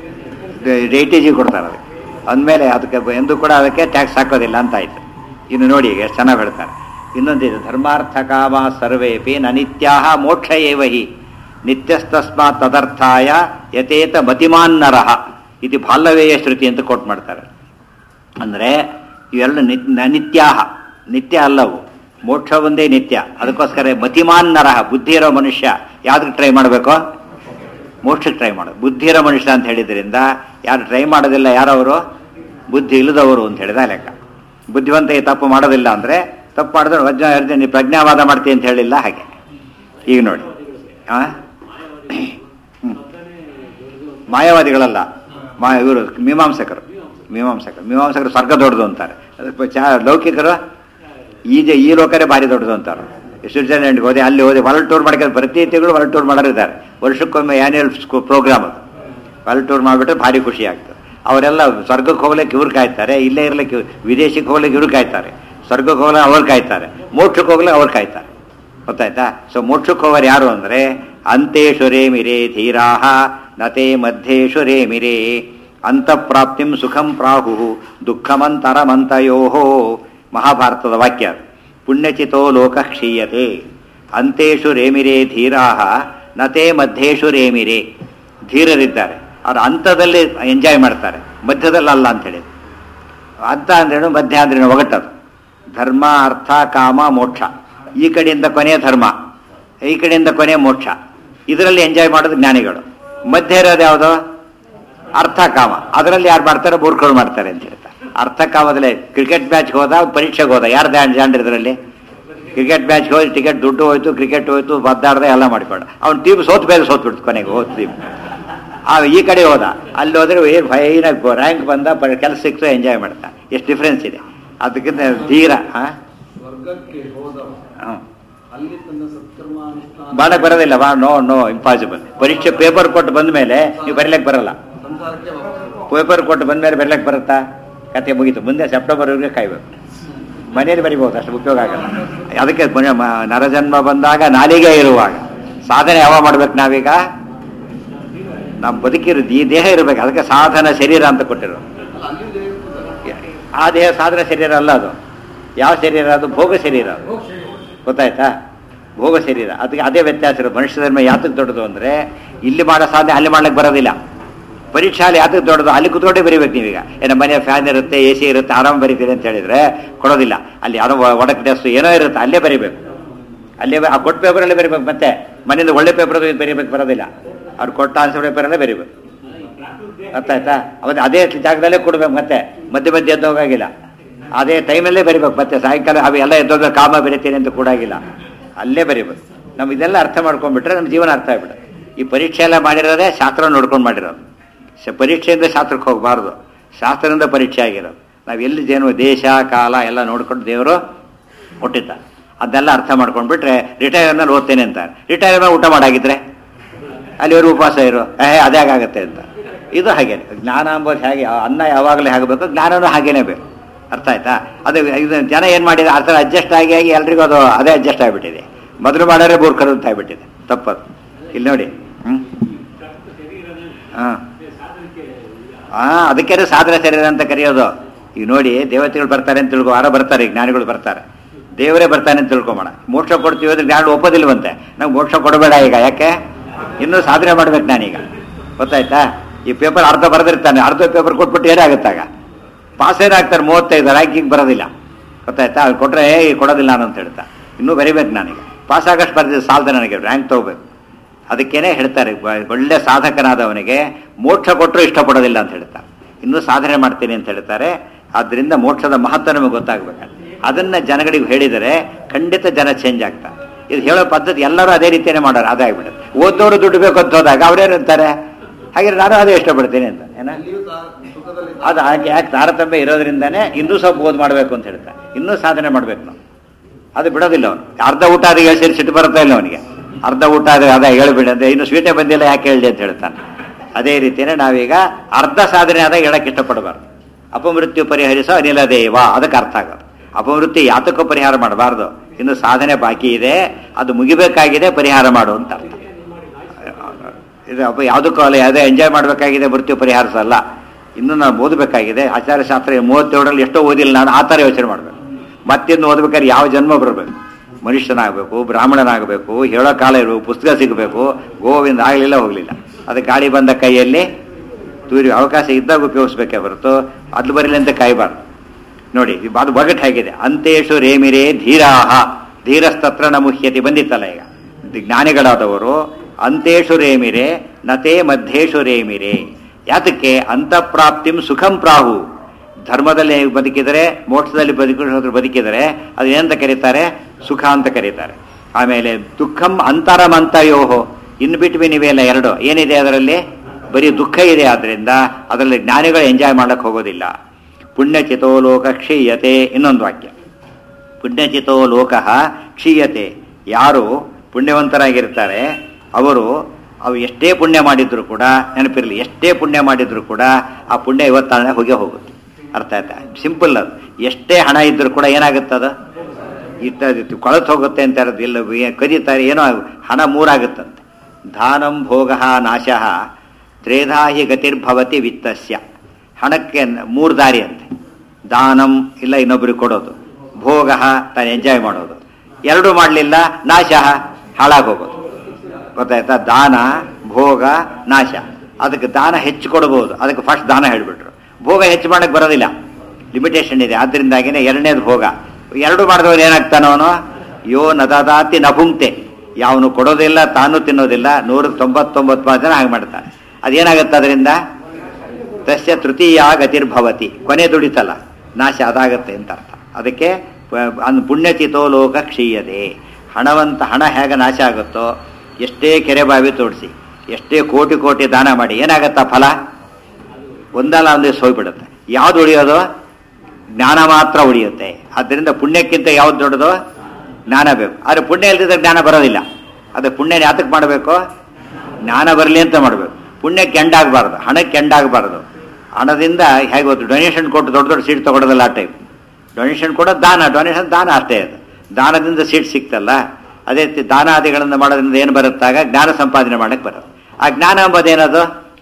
ರೇಟೇಜಿ ಕೊಡ್ತಾರೆ ಅದಕ್ಕೆ ಅಂದಮೇಲೆ ಅದಕ್ಕೆ ಎಂದು ಕೂಡ ಅದಕ್ಕೆ ಟ್ಯಾಕ್ಸ್ ಹಾಕೋದಿಲ್ಲ ಅಂತ ಆಯ್ತು ಇನ್ನು ನೋಡಿ ಈಗ ಎಷ್ಟು ಚೆನ್ನಾಗಿ ಹೇಳ್ತಾರೆ ಇನ್ನೊಂದಿದೆ ಧರ್ಮಾರ್ಥ ಕಾಮ ಸರ್ವೇಪಿ ನನಿತ್ಯಾಹ ಮೋಕ್ಷ ಏವ ಹಿ ನಿತ್ಯಸ್ತಸ್ಮಾತ್ ತದರ್ಥಾಯ ಯಥೇತ ಮತಿಮಾನ್ನರಹ ಇದು ಬಾಲ್ಯವೇಯ ಶ್ರುತಿ ಅಂತ ಕೋಟ್ ಮಾಡ್ತಾರೆ ಅಂದರೆ ಇವೆಲ್ಲ ನಿತ್ ನಿತ್ಯಾಹ ನಿತ್ಯ ಅಲ್ಲವು ಮೋಕ್ಷ ಒಂದೇ ನಿತ್ಯ ಅದಕ್ಕೋಸ್ಕರ ಮತಿಮಾನ್ ನರಹ ಬುದ್ಧಿ ಇರೋ ಮನುಷ್ಯ ಯಾವ್ದಕ್ಕೆ ಟ್ರೈ ಮಾಡಬೇಕು ಮೋಕ್ಷಕ್ಕೆ ಟ್ರೈ ಮಾಡೋದು ಬುದ್ಧಿ ಇರೋ ಮನುಷ್ಯ ಅಂತ ಹೇಳಿದ್ರಿಂದ ಯಾರು ಟ್ರೈ ಮಾಡೋದಿಲ್ಲ ಯಾರವರು ಬುದ್ಧಿ ಇಲ್ಲದವರು ಅಂತ ಹೇಳಿದ ಲೆಕ್ಕ ಬುದ್ಧಿವಂತ ಈ ತಪ್ಪು ಮಾಡೋದಿಲ್ಲ ಅಂದರೆ ತಪ್ಪು ಮಾಡಿದ್ರೆ ವಜ್ರ ಅರ್ಜುನ್ ನೀ ಪ್ರಜ್ಞಾವಾದ ಮಾಡ್ತೀನಿ ಅಂತ ಹೇಳಿಲ್ಲ ಹಾಗೆ ಈಗ ನೋಡಿ ಆ ಹ್ಮ್. ಮಾಯಾವಾದಿಗಳಲ್ಲ ಮಾ ಇವರು ಮೀಮಾಂಸಕರು ಮೀಮಾಂಸಕರು ಮೀಮಾಂಸಕರು ಸ್ವರ್ಗ ದೊಡ್ಡದು ಅಂತಾರೆ ಅದಕ್ಕೆ ಚಾ ಲೌಕಿಕರು ಈ ಜ ಈ ಲೋಕನೇ ಭಾರಿ ದೊಡ್ಡದು ಅಂತಾರೆ ಸ್ವಿಟ್ಜರ್ಲೆಂಡ್ಗೆ ಹೋದೆ ಅಲ್ಲಿ ಹೋದೆ ವರ್ಲ್ಡ್ ಟೂರ್ ಮಾಡ್ಕೊಂಡು ಪ್ರತಿ ತಿಂಗಳು ವರ್ಲ್ಡ್ ಟೂರ್ ಮಾಡೋರು ಇದ್ದಾರೆ ವರ್ಷಕ್ಕೊಮ್ಮೆ ಆ್ಯನ್ಯಲ್ ಪ್ರೋಗ್ರಾಮ್ ಅದು ವರ್ಲ್ಡ್ ಟೂರ್ ಮಾಡಿಬಿಟ್ರೆ ಭಾರಿ ಖುಷಿ ಆಗ್ತದೆ ಅವರೆಲ್ಲ ಸ್ವರ್ಗಕ್ಕೆ ಹೋಗ್ಲಿಕ್ಕೆ ಇವ್ರು ಕಾಯ್ತಾರೆ ಇಲ್ಲೇ ಇರ್ಲಿಕ್ಕೆ ವಿದೇಶಕ್ಕೆ ಹೋಗ್ಲಿಕ್ಕೆ ಇವ್ರು ಕಾಯ್ತಾರೆ ಸ್ವರ್ಗಕ್ಕೆ ಹೋಗ್ಲಿಕ್ಕೆ ಅವ್ರು ಕಾಯ್ತಾರೆ ಮೋಕ್ಷಕ್ಕೆ ಹೋಗ್ಲಿಕ್ಕೆ ಅವ್ರು ಕಾಯ್ತಾರೆ ಗೊತ್ತಾಯ್ತಾ ಸೊ ಮೋಕ್ಷಕ್ಕೆ ಹೋಗೋರು ಯಾರು ಅಂದ್ರೆ ಅಂತೇಶು ರೇಮಿರೇ ಧೀರಾಹ ನತೆ ಮಧ್ಯೇಶು ರೇಮಿರೇ ಅಂತಃಪ್ರಾಪ್ತಿಂ ಸುಖಂ ಪ್ರಾಹು ದುಃಖಮಂತರಮಂತಯೋ ಮಹಾಭಾರತದ ವಾಕ್ಯ ಅದು. ಪುಣ್ಯಚಿತೋ ಲೋಕ ಕ್ಷೀಯತೆ ಅಂತೇಶು ರೇಮಿರೇ ಧೀರಾಹ ನತೆ ಮಧ್ಯೇಶು ರೇಮಿರೇ ಧೀರರಿದ್ದಾರೆ ಅವ್ರ ಅಂತದಲ್ಲಿ ಎಂಜಾಯ್ ಮಾಡ್ತಾರೆ ಮಧ್ಯದಲ್ಲಿ ಅಲ್ಲ ಅಂತ ಹೇಳಿ ಅಂತ ಅಂದ್ರೇನು ಮಧ್ಯ ಅಂದ್ರೇನು ಒಗಟದು ಧರ್ಮ ಅರ್ಥ ಕಾಮ ಮೋಕ್ಷ ಈ ಕಡೆಯಿಂದ ಕೊನೆಯ ಧರ್ಮ ಈ ಕಡೆಯಿಂದ ಕೊನೆಯ ಮೋಕ್ಷ ಇದರಲ್ಲಿ ಎಂಜಾಯ್ ಮಾಡೋದು ಜ್ಞಾನಿಗಳು ಮಧ್ಯ ಇರೋದು ಯಾವುದು ಅರ್ಥ ಕಾಮ ಅದರಲ್ಲಿ ಯಾರು ಮಾಡ್ತಾರೆ ಮೂರ್ಖರು ಮಾಡ್ತಾರೆ ಅಂತ ಹೇಳ್ತಾರೆ ಅರ್ಥ ಕಾಮದಲ್ಲಿ ಕ್ರಿಕೆಟ್ ಮ್ಯಾಚ್ಗೆ ಹೋದ ಪರೀಕ್ಷೆಗೆ ಹೋದ ಯಾರು ಜಾಂಡ್ರು ಇದರಲ್ಲಿ ಕ್ರಿಕೆಟ್ ಮ್ಯಾಚ್ಗೆ ಹೋಗಿ ಟಿಕೆಟ್ ದುಡ್ಡು ಹೋಯ್ತು ಕ್ರಿಕೆಟ್ ಹೋಯ್ತು ಬದ್ದಾಡ್ದೆ ಎಲ್ಲ ಮಾಡಿಕೊಂಡು ಅವ್ನ ಟೀಮ್ ಸೋತ್ ಬೇರೆ ಸೋತ್ ಬಿಡ್ತು ಕೊನೆಗೆ ಹೋದ್ ಟೀಮ್ ಆ ಈ ಕಡೆ ಹೋದ ಅಲ್ಲಿ ಹೋದ್ರೆ ಏನು ಫೈನ ರ್ಯಾಂಕ್ ಬಂದ ಕೆಲಸ ಸಿಕ್ತು ಎಂಜಾಯ್ ಮಾಡ್ತಾ ಎಷ್ಟು ಡಿಫ್ರೆನ್ಸ್ ಇದೆ ಅದಕ್ಕಿಂತ ಧೀರ ಹಾಂ ಸ್ವರ್ಗಕ್ಕೆ ಹೋದವ ಹಾಂ ಅಲ್ಲಿ ತನ್ನ ಸತ್ಕರ್ಮಾನುಷ್ಠಾನ ಮಾಡಕ್ ಬರೋದಿಲ್ಲ ಬಾ ನೋ ನೋ ಇಂಪಾಸಿಬಲ್ ಪರೀಕ್ಷೆ ಪೇಪರ್ ಕೊಟ್ಟು ಬಂದ ಮೇಲೆ ನೀವು ಬರೀಲಕ್ಕೆ ಬರಲ್ಲ ಸಂಸಾರಕ್ಕೆ ವಾಪಸ್ ಪೇಪರ್ ಕೊಟ್ಟು ಬಂದ ಮೇಲೆ ಬರೀಲಕ್ಕೆ ಬರುತ್ತಾ ಕತೆ ಮುಗೀತು ಮುಂದೆ ಸೆಪ್ಟೆಂಬರ್ವರೆಗೆ ಕಾಯ್ಬೇಕು ಮನೇಲಿ ಬರಿಬೋದು ಅಷ್ಟು ಉಪಯೋಗ ಆಗಲ್ಲ ಅದಕ್ಕೆ ಪುಣ್ಯ- ಮ- ನರಜನ್ಮ ಬಂದಾಗ ನಾಲಿಗೆ ಇರುವಾಗ ಸಾಧನೆ ಯಾವಾಗ ಮಾಡ್ಬೇಕು ನಾವೀಗ ನಾವು ಬದುಕಿರೋದು ಈ ದೇಹ ಇರಬೇಕು ಅದಕ್ಕೆ ಸಾಧನ ಶರೀರ ಅಂತ ಕೊಟ್ಟಿರೋ ಅಲ್ಲ ಅಲ್ಲಿ ದೇಹ ಇರ್ತದಲ್ಲ. ಆ ದೇಹ ಸಾಧನ ಶರೀರ ಅಲ್ಲ ಅದು ಯಾವ ಶರೀರ ಅದು ಭೋಗ ಶರೀರ ಅದು ಹೋಗ್ ಸರಿ. ಗೊತ್ತಾಯ್ತಾ ಭೋಗ ಶರೀರ ಅದಕ್ಕೆ ಅದೇ ವ್ಯತ್ಯಾಸ ಇರೋದು ಮನುಷ್ಯ ಧರ್ಮ ಯಾತಕ್ಕೆ ದೊಡ್ಡದು ಅಂದರೆ ಇಲ್ಲಿ ಮಾಡೋ ಸಾಧನೆ ಅಲ್ಲಿ ಮಾಡ್ಲಿಕ್ಕೆ ಬರೋದಿಲ್ಲ ಪರೀಕ್ಷಾಲಿ ಯಾತಕ್ಕೆ ದೊಡ್ಡದು ಅಲ್ಲಿ ಕುತ್ಕೊಂಡೇ ಬರೀಬೇಕು ನೀವೀಗ ಏ, ನಮ್ಮ ಮನೆ ಫ್ಯಾನ್ ಇರುತ್ತೆ ಎ ಸಿ ಇರುತ್ತೆ ಆರಾಮ್ ಬರೀತೀರಿ ಅಂತ ಹೇಳಿದ್ರೆ ಕೊಡೋದಿಲ್ಲ ಅಲ್ಲಿ ಯಾರೋ ಒಡಕ್ ಡೆಸ್ಟು ಏನೋ ಇರುತ್ತೆ ಅಲ್ಲೇ ಬರೀಬೇಕು ಅಲ್ಲೇ ಬ- ಆ ಕೊಟ್ಟ ಪೇಪರಲ್ಲೇ ಬರೀಬೇಕು ಮತ್ತೆ ಮನೆಯಿಂದ ಒಳ್ಳೆ ಪೇಪರ್ ಬರೀಬೇಕು ಬರೋದಿಲ್ಲ ಅವ್ರು ಕೊಟ್ಟ ಆನ್ಸರ್ ಪೇಪರಲ್ಲೇ ಬರೀಬೇಕು ಅರ್ಥ ಆಯ್ತಾ ಅವತ್ತು ಅದೇ ಜಾಗದಲ್ಲೇ ಕೊಡ್ಬೇಕು ಮತ್ತೆ ಮಧ್ಯೆ ಮಧ್ಯೆ ಎದ್ದು ಹೋಗಾಗಿಲ್ಲ ಅದೇ ಟೈಮಲ್ಲೇ ಬರಿಬೇಕು ಮತ್ತೆ ಸಾಯಂಕಾಲ ಅವು ಎಲ್ಲ ಎದ್ದೋಗ ಕಾಮ ಬರೀತೀನಿ ಅಂತ ಕೂಡಾಗಿಲ್ಲ ಅಲ್ಲೇ ಬರಿಬೇಕು ನಾವು ಇದೆಲ್ಲ ಅರ್ಥ ಮಾಡ್ಕೊಂಡ್ಬಿಟ್ರೆ ನಮ್ಮ ಜೀವನ ಅರ್ಥ ಆಗ್ಬಿಡುತ್ತೆ ಈ ಪರೀಕ್ಷೆ ಎಲ್ಲ ಮಾಡಿರೋದೇ ಶಾಸ್ತ್ರ ನೋಡ್ಕೊಂಡು ಮಾಡಿರೋದು ಶ- ಪರೀಕ್ಷೆಯಿಂದ ಶಾಸ್ತ್ರಕ್ಕೆ ಹೋಗಬಾರ್ದು ಶಾಸ್ತ್ರದಿಂದ ಪರೀಕ್ಷೆ ಆಗಿರೋದು ನಾವು ಎಲ್ಲಿ ಜನ ದೇಶ ಕಾಲ ಎಲ್ಲ ನೋಡ್ಕೊಂಡು ದೇವರು ಕೊಟ್ಟಿದ್ದ ಅದನ್ನೆಲ್ಲ ಅರ್ಥ ಮಾಡ್ಕೊಂಡ್ಬಿಟ್ರೆ ರಿಟೈರ್ ಮೇಲೆ ಓದ್ತೇನೆ ಅಂತ ರಿಟೈರ್ ಮೇಲೆ ಊಟ ಮಾಡಾಗಿದ್ರೆ ಅಲ್ಲಿವರೆಗೂ ಉಪವಾಸ ಇರು ಏ ಅದೇ ಆಗುತ್ತೆ ಅಂತ ಇದು ಹಾಗೆ ಜ್ಞಾನ ಅಂಬೋದು ಹೇಗೆ ಅನ್ನ ಯಾವಾಗಲೇ ಆಗಬೇಕು ಜ್ಞಾನನೂ ಹಾಗೇನೆ ಬೇಕು ಅರ್ಥ ಆಯ್ತಾ ಅದು ಇದು ಜನ ಏನು ಮಾಡಿದೆ ಆ ಥರ ಅಡ್ಜಸ್ಟ್ ಆಗಿ ಆಗಿ ಎಲ್ರಿಗೂ ಅದು ಅದೇ ಅಡ್ಜಸ್ಟ್ ಆಗಿಬಿಟ್ಟಿದೆ ಮೊದಲು ಮಾಡೋರೆ ಮೂರ್ಖರು ಅಂತ ಆಗಿಬಿಟ್ಟಿದೆ ತಪ್ಪದು ಇಲ್ಲಿ ನೋಡಿ ಹ್ಞೂ ಹಾಂ ಹಾಂ ಅದಕ್ಕೆ ಸಾಧನ ಶರೀರ ಅಂತ ಕರೆಯೋದು ಈಗ ನೋಡಿ ದೇವತೆಗಳು ಬರ್ತಾರೆ ಅಂತ ತಿಳ್ಕೊ ಯಾರೋ ಬರ್ತಾರೆ ಈಗ ಜ್ಞಾನಿಗಳು ಬರ್ತಾರೆ ದೇವರೇ ಬರ್ತಾನೆ ಅಂತ ತಿಳ್ಕೊಬೋಣ ಮೋಕ್ಷ ಕೊಡ್ತೀವಿ ಅಂದ್ರೆ ಜ್ಞಾನ ಒಪ್ಪೋದಿಲ್ವಂತೆ ನಾವು ಮೋಕ್ಷ ಕೊಡಬೇಡ ಈಗ ಯಾಕೆ ಇನ್ನೂ ಸಾಧನೆ ಮಾಡ್ಬೇಕು ನಾನೀಗ ಗೊತ್ತಾಯ್ತಾ ಈ ಪೇಪರ್ ಅರ್ಧ ಬರೆದಿರ್ತಾನೆ ಅರ್ಧ ಪೇಪರ್ ಕೊಟ್ಬಿಟ್ಟು ಏನಾಗುತ್ತಾಗ ಪಾಸ್ ಏನಾಗ್ತಾರೆ ಮೂವತ್ತೈದು ರ್ಯಾಂಕಿಂಗ್ ಬರೋದಿಲ್ಲ ಗೊತ್ತಾಯ್ತಾ ಅದು ಕೊಟ್ಟರೆ ಏ ಕೊಡೋದಿಲ್ಲ ನಾನು ಅಂತ ಹೇಳ್ತಾ ಇನ್ನೂ ಬರಿಬೇಕು ನಾನೀಗ ಪಾಸ್ ಆಗಷ್ಟು ಬರ್ದಿದ್ದು ಸಾಲದ ನನಗೆ ರ್ಯಾಂಕ್ ತಗೋಬೇಕು ಅದಕ್ಕೇನೆ ಹೇಳ್ತಾರೆ ಬ- ಒಳ್ಳೆ ಸಾಧಕನಾದವನಿಗೆ ಮೋಕ್ಷ ಕೊಟ್ಟರು ಇಷ್ಟಪಡೋದಿಲ್ಲ ಅಂತ ಹೇಳ್ತಾರೆ ಇನ್ನೂ ಸಾಧನೆ ಮಾಡ್ತೀನಿ ಅಂತ ಹೇಳ್ತಾರೆ ಆದ್ದರಿಂದ ಮೋಕ್ಷದ ಮಹತ್ವ ನಮಗೆ ಗೊತ್ತಾಗ್ಬೇಕು ಅದನ್ನ ಜನಗಳಿಗೆ ಹೇಳಿದರೆ ಖಂಡಿತ ಜನ ಚೇಂಜ್ ಆಗ್ತಾರೆ ಇದು ಹೇಳೋ ಪದ್ಧತಿ ಎಲ್ಲರೂ ಅದೇ ರೀತಿಯೇ ಮಾಡೋರು ಅದೇ ಆಗ್ಬಿಡುತ್ತೆ ಓದೋರು ದುಡ್ಡು ಬೇಕು ಅಂತ ಹೋದಾಗ ಅವ್ರೇನು ಅಂತಾರೆ ಹಾಗೆ ನಾನು ಅದೇ ಇಷ್ಟಪಡ್ತೀನಿ ಅಂತ ಏನ ಅಲ್ಲಿಯೂ ತಾ- ಸುಖದಲ್ಲಿ ಅದು ಹಾಗೆ ಯಾಕೆ ತಾರತಮ್ಯ ಇರೋದ್ರಿಂದಾನೇ ಇನ್ನೂ ಸ್ವಲ್ಪ ಓದ್ ಮಾಡ್ಬೇಕು ಅಂತ ಹೇಳ್ತಾರೆ ಇನ್ನೂ ಸಾಧನೆ ಮಾಡ್ಬೇಕು ನಾವು ಅದು ಬಿಡೋದಿಲ್ಲ ಅವನು ಅರ್ಧ ಊಟ ಅದು ಹೇಳಿ ಸೇರಿ ಸಿಟ್ಟು ಬರುತ್ತಾ ಇಲ್ಲ ಅವನಿಗೆ ಅರ್ಧ ಊಟ ಅದು ಅದ ಹೇಳ್ಬಿಡಿ ಅಂದ್ರೆ ಇನ್ನು ಸ್ವೀಟೇ ಬಂದಿಲ್ಲ ಯಾಕೆ ಹೇಳಿ ಅಂತ ಹೇಳ್ತಾನೆ ಅದೇ ರೀತಿಯೇ ನಾವೀಗ ಅರ್ಧ ಸಾಧನೆ ಆದಾಗ ಹೇಳಕ್ ಇಷ್ಟಪಡಬಾರ್ದು ಅಪಮೃತ್ಯು ಪರಿಹರಿಸೋ ಅನಿಲ ದೇವ ಅದಕ್ಕೆ ಅರ್ಥ ಆಗೋದು ಅಪಮೃತ್ಯು ಯಾತಕ್ಕೂ ಪರಿಹಾರ ಮಾಡಬಾರ್ದು ಇನ್ನು ಸಾಧನೆ ಬಾಕಿ ಇದೆ ಅದು ಮುಗಿಬೇಕಾಗಿದೆ ಪರಿಹಾರ ಮಾಡು ಅಂತ ಅರ್ಥ ಇದು ಅಪ್ಪ ಯಾವುದಕ್ಕೂ ಅಲ್ಲ ಯಾವುದೇ ಎಂಜಾಯ್ ಮಾಡಬೇಕಾಗಿದೆ ಮೃತ್ಯು ಪರಿಹಾರಿಸಲ್ಲ ಇನ್ನು ನಾವು ಓದಬೇಕಾಗಿದೆ ಆಚಾರ್ಯಶಾಸ್ತ್ರ ಮೂವತ್ತೇಳರಲ್ಲಿ ಎಷ್ಟೋ ಓದಿಲ್ಲ ನಾನು ಆ ಥರ ಯೋಚನೆ ಮಾಡಬೇಕು ಮತ್ತಿನ್ನು ಓದ್ಬೇಕಾದ್ರೆ ಯಾವ ಜನ್ಮ ಬರಬೇಕು ಮನುಷ್ಯನಾಗಬೇಕು ಬ್ರಾಹ್ಮಣನಾಗಬೇಕು ಹೇಳೋ ಕಾಲ ಇರಬೇಕು ಪುಸ್ತಕ ಸಿಗಬೇಕು ಗೋವಿಂದ ಆಗಲಿಲ್ಲ ಹೋಗಲಿಲ್ಲ ಅದು ಗಾಳಿ ಬಂದ ಕೈಯಲ್ಲಿ ತೂರಿ ಅವಕಾಶ ಇದ್ದಾಗ ಉಪಯೋಗಿಸ್ಬೇಕೇ ಹೊರತು ಅದು ಬರಲಿ ಅಂತ ಕಾಯಬಾರ್ದು ನೋಡಿ ಇದು ಅದು ಬಗಟ್ ಹೇಗಿದೆ ಅಂತೇಶು ರೇಮಿರೇ ಧೀರಾಹ ಧೀರಸ್ತತ್ರ ನಮುಹ್ಯತಿ ಬಂದಿತ್ತಲ್ಲ ಈಗ ಇದು ಜ್ಞಾನಿಗಳಾದವರು ಅಂತೇಶು ರೇಮಿರೆ ನತೇ ಮಧ್ಯೇಶು ರೇಮಿರೆ ಯಾತಕ್ಕೆ ಅಂತಃಪ್ರಾಪ್ತಿಂ ಸುಖಂ ಪ್ರಾಹು ಧರ್ಮದಲ್ಲಿ ಬದುಕಿದರೆ ಮೋಕ್ಷದಲ್ಲಿ ಬದುಕಿದ್ರೆ ಬದುಕಿದರೆ ಅದು ಏನಂತ ಕರೀತಾರೆ ಸುಖ ಅಂತ ಕರೀತಾರೆ ಆಮೇಲೆ ದುಃಖಂ ಅಂತರಮಂತಯೋಹೋ ಇನ್ ಬಿಟ್ವೀನ್ ಇವೆಲ್ಲ ಎರಡು ಏನಿದೆ ಅದರಲ್ಲಿ ಬರೀ ದುಃಖ ಇದೆ ಆದ್ರಿಂದ ಅದರಲ್ಲಿ ಜ್ಞಾನಿಗಳು ಎಂಜಾಯ್ ಮಾಡಕ್ ಹೋಗೋದಿಲ್ಲ ಪುಣ್ಯಚಿತೋ ಲೋಕ ಕ್ಷೀಯತೆ ಇನ್ನೊಂದು ವಾಕ್ಯ ಪುಣ್ಯಚಿತೋ ಲೋಕ ಕ್ಷೀಯತೆ ಯಾರು ಪುಣ್ಯವಂತರಾಗಿರ್ತಾರೆ ಅವರು ಅವು ಎಷ್ಟೇ ಪುಣ್ಯ ಮಾಡಿದ್ರು ಕೂಡ ನೆನಪಿರಲಿ ಎಷ್ಟೇ ಪುಣ್ಯ ಮಾಡಿದ್ರು ಕೂಡ ಆ ಪುಣ್ಯ ಇವತ್ತಾಳೆ ಹೋಗೇ ಹೋಗುತ್ತೆ ಅರ್ಥ ಆಯ್ತಾ ಸಿಂಪಲ್ ಅದು ಎಷ್ಟೇ ಹಣ ಇದ್ರೂ ಕೂಡ ಏನಾಗುತ್ತದ ಇತ್ತ ಕೊಳತು ಹೋಗುತ್ತೆ ಅಂತ ಇರೋದು ಇಲ್ಲ ಏ- ಕದೀತಾರೆ ಏನೋ ಹಣ ಮೂರಾಗುತ್ತಂತೆ ದಾನಂ ಭೋಗ ನಾಶಃ ತ್ರೇಧಾಹಿ ಗತಿರ್ಭವತಿ ವಿತ್ತಸ್ಯ ಹಣಕ್ಕೆ ನ- ಮೂರು ದಾರಿ ಅಂತೆ ದಾನಂ ಇಲ್ಲ ಇನ್ನೊಬ್ಬರಿಗೆ ಕೊಡೋದು ಭೋಗ ತಾನು ಎಂಜಾಯ್ ಮಾಡೋದು ಎರಡೂ ಮಾಡಲಿಲ್ಲ ನಾಶ ಹಾಳಾಗಿ ಹೋಗೋದು ಗೊತ್ತಾಯ್ತಾ ದಾನ ಭೋಗ ನಾಶ ಅದಕ್ಕೆ ದಾನ ಹೆಚ್ಚು ಕೊಡಬಹುದು ಅದಕ್ಕೆ ಫಸ್ಟ್ ದಾನ ಹೇಳಿಬಿಟ್ರು ಭೋಗ ಹೆಚ್ಚು ಮಾಡಕ್ಕೆ ಬರೋದಿಲ್ಲ ಲಿಮಿಟೇಷನ್ ಇದೆ ಆದ್ದರಿಂದಾಗಿನೇ ಎರಡನೇದು ಭೋಗ ಎರಡು ಮಾಡಿದವನು ಏನಾಗ್ತಾನ ಅವನು ಯೋ ನದಾತಿ ನಭುಂಕ್ತೆ ಯಾವನು ಕೊಡೋದಿಲ್ಲ ತಾನು ತಿನ್ನೋದಿಲ್ಲ ನೂರಕ್ಕೆ ತೊಂಬತ್ತೊಂಬತ್ತು ಜನ ಹಾಗೆ ಮಾಡ್ತಾನೆ ಅದೇನಾಗುತ್ತೆ ಅದರಿಂದ ತಸ್ಯ ತೃತೀಯ ಗತಿರ್ಭವತಿ ಕೊನೆ ದುಡಿತಲ್ಲ ನಾಶ ಅದಾಗತ್ತೆ ಅಂತ ಅರ್ಥ ಅದಕ್ಕೆ ಪ- ಅನ್ ಪುಣ್ಯಚಿತೋ ಲೋಕ ಕ್ಷೀಯದೆ ಹಣವಂತ ಹಣ ಹೇಗೆ ನಾಶ ಆಗುತ್ತೋ ಎಷ್ಟೇ ಕೆರೆ ಬಾವಿ ತೋಡಿಸಿ ಎಷ್ಟೇ ಕೋಟಿ ಕೋಟಿ ದಾನ ಮಾಡಿ ಏನಾಗತ್ತಾ ಫಲ ಒಂದಲ್ಲ ಒಂದು ದಿವಸ ಹೋಗ್ಬಿಡುತ್ತೆ ಯಾವ್ದು ಉಳಿಯೋದು ಜ್ಞಾನ ಮಾತ್ರ ಉಳಿಯುತ್ತೆ ಆದ್ದರಿಂದ ಪುಣ್ಯಕ್ಕಿಂತ ಯಾವ್ದು ದೊಡ್ಡದು ಜ್ಞಾನ ಬೇಕು ಆದರೆ ಪುಣ್ಯ ಇಲ್ದಿದ್ರೆ ಜ್ಞಾನ ಬರೋದಿಲ್ಲ ಅದಕ್ಕೆ ಪುಣ್ಯ ಯಾತಕ್ಕೆ ಮಾಡಬೇಕು ಜ್ಞಾನ ಬರಲಿ ಅಂತ ಮಾಡಬೇಕು ಪುಣ್ಯಕ್ಕೆ ಎಂಡಾಗಬಾರ್ದು ಹಣಕ್ಕೆ ಎಂಡಾಗಬಾರ್ದು ಹಣದಿಂದ ಹೇಗೆ ಗೊತ್ತು ಡೊನೇಷನ್ ಕೊಟ್ಟು ದೊಡ್ಡ ದೊಡ್ಡ ಸೀಟ್ ತಗೊಳ್ಳೋದಿಲ್ಲ ಆ ಟೈಪ್ ಡೊನೇಷನ್ ಕೊಡೋದು ದಾನ ಡೊನೇಷನ್ ದಾನ ಅಷ್ಟೇ ಅದು ದಾನದಿಂದ ಸೀಟ್ ಸಿಕ್ತಲ್ಲ ಅದೇ ರೀತಿ ದಾನಾದಿಗಳನ್ನು ಮಾಡೋದ್ರಿಂದ ಏನು ಬರುತ್ತಾಗ ಜ್ಞಾನ ಸಂಪಾದನೆ ಮಾಡಕ್ಕೆ ಬರೋದು ಆ ಜ್ಞಾನ ಎಂಬುದೇನದು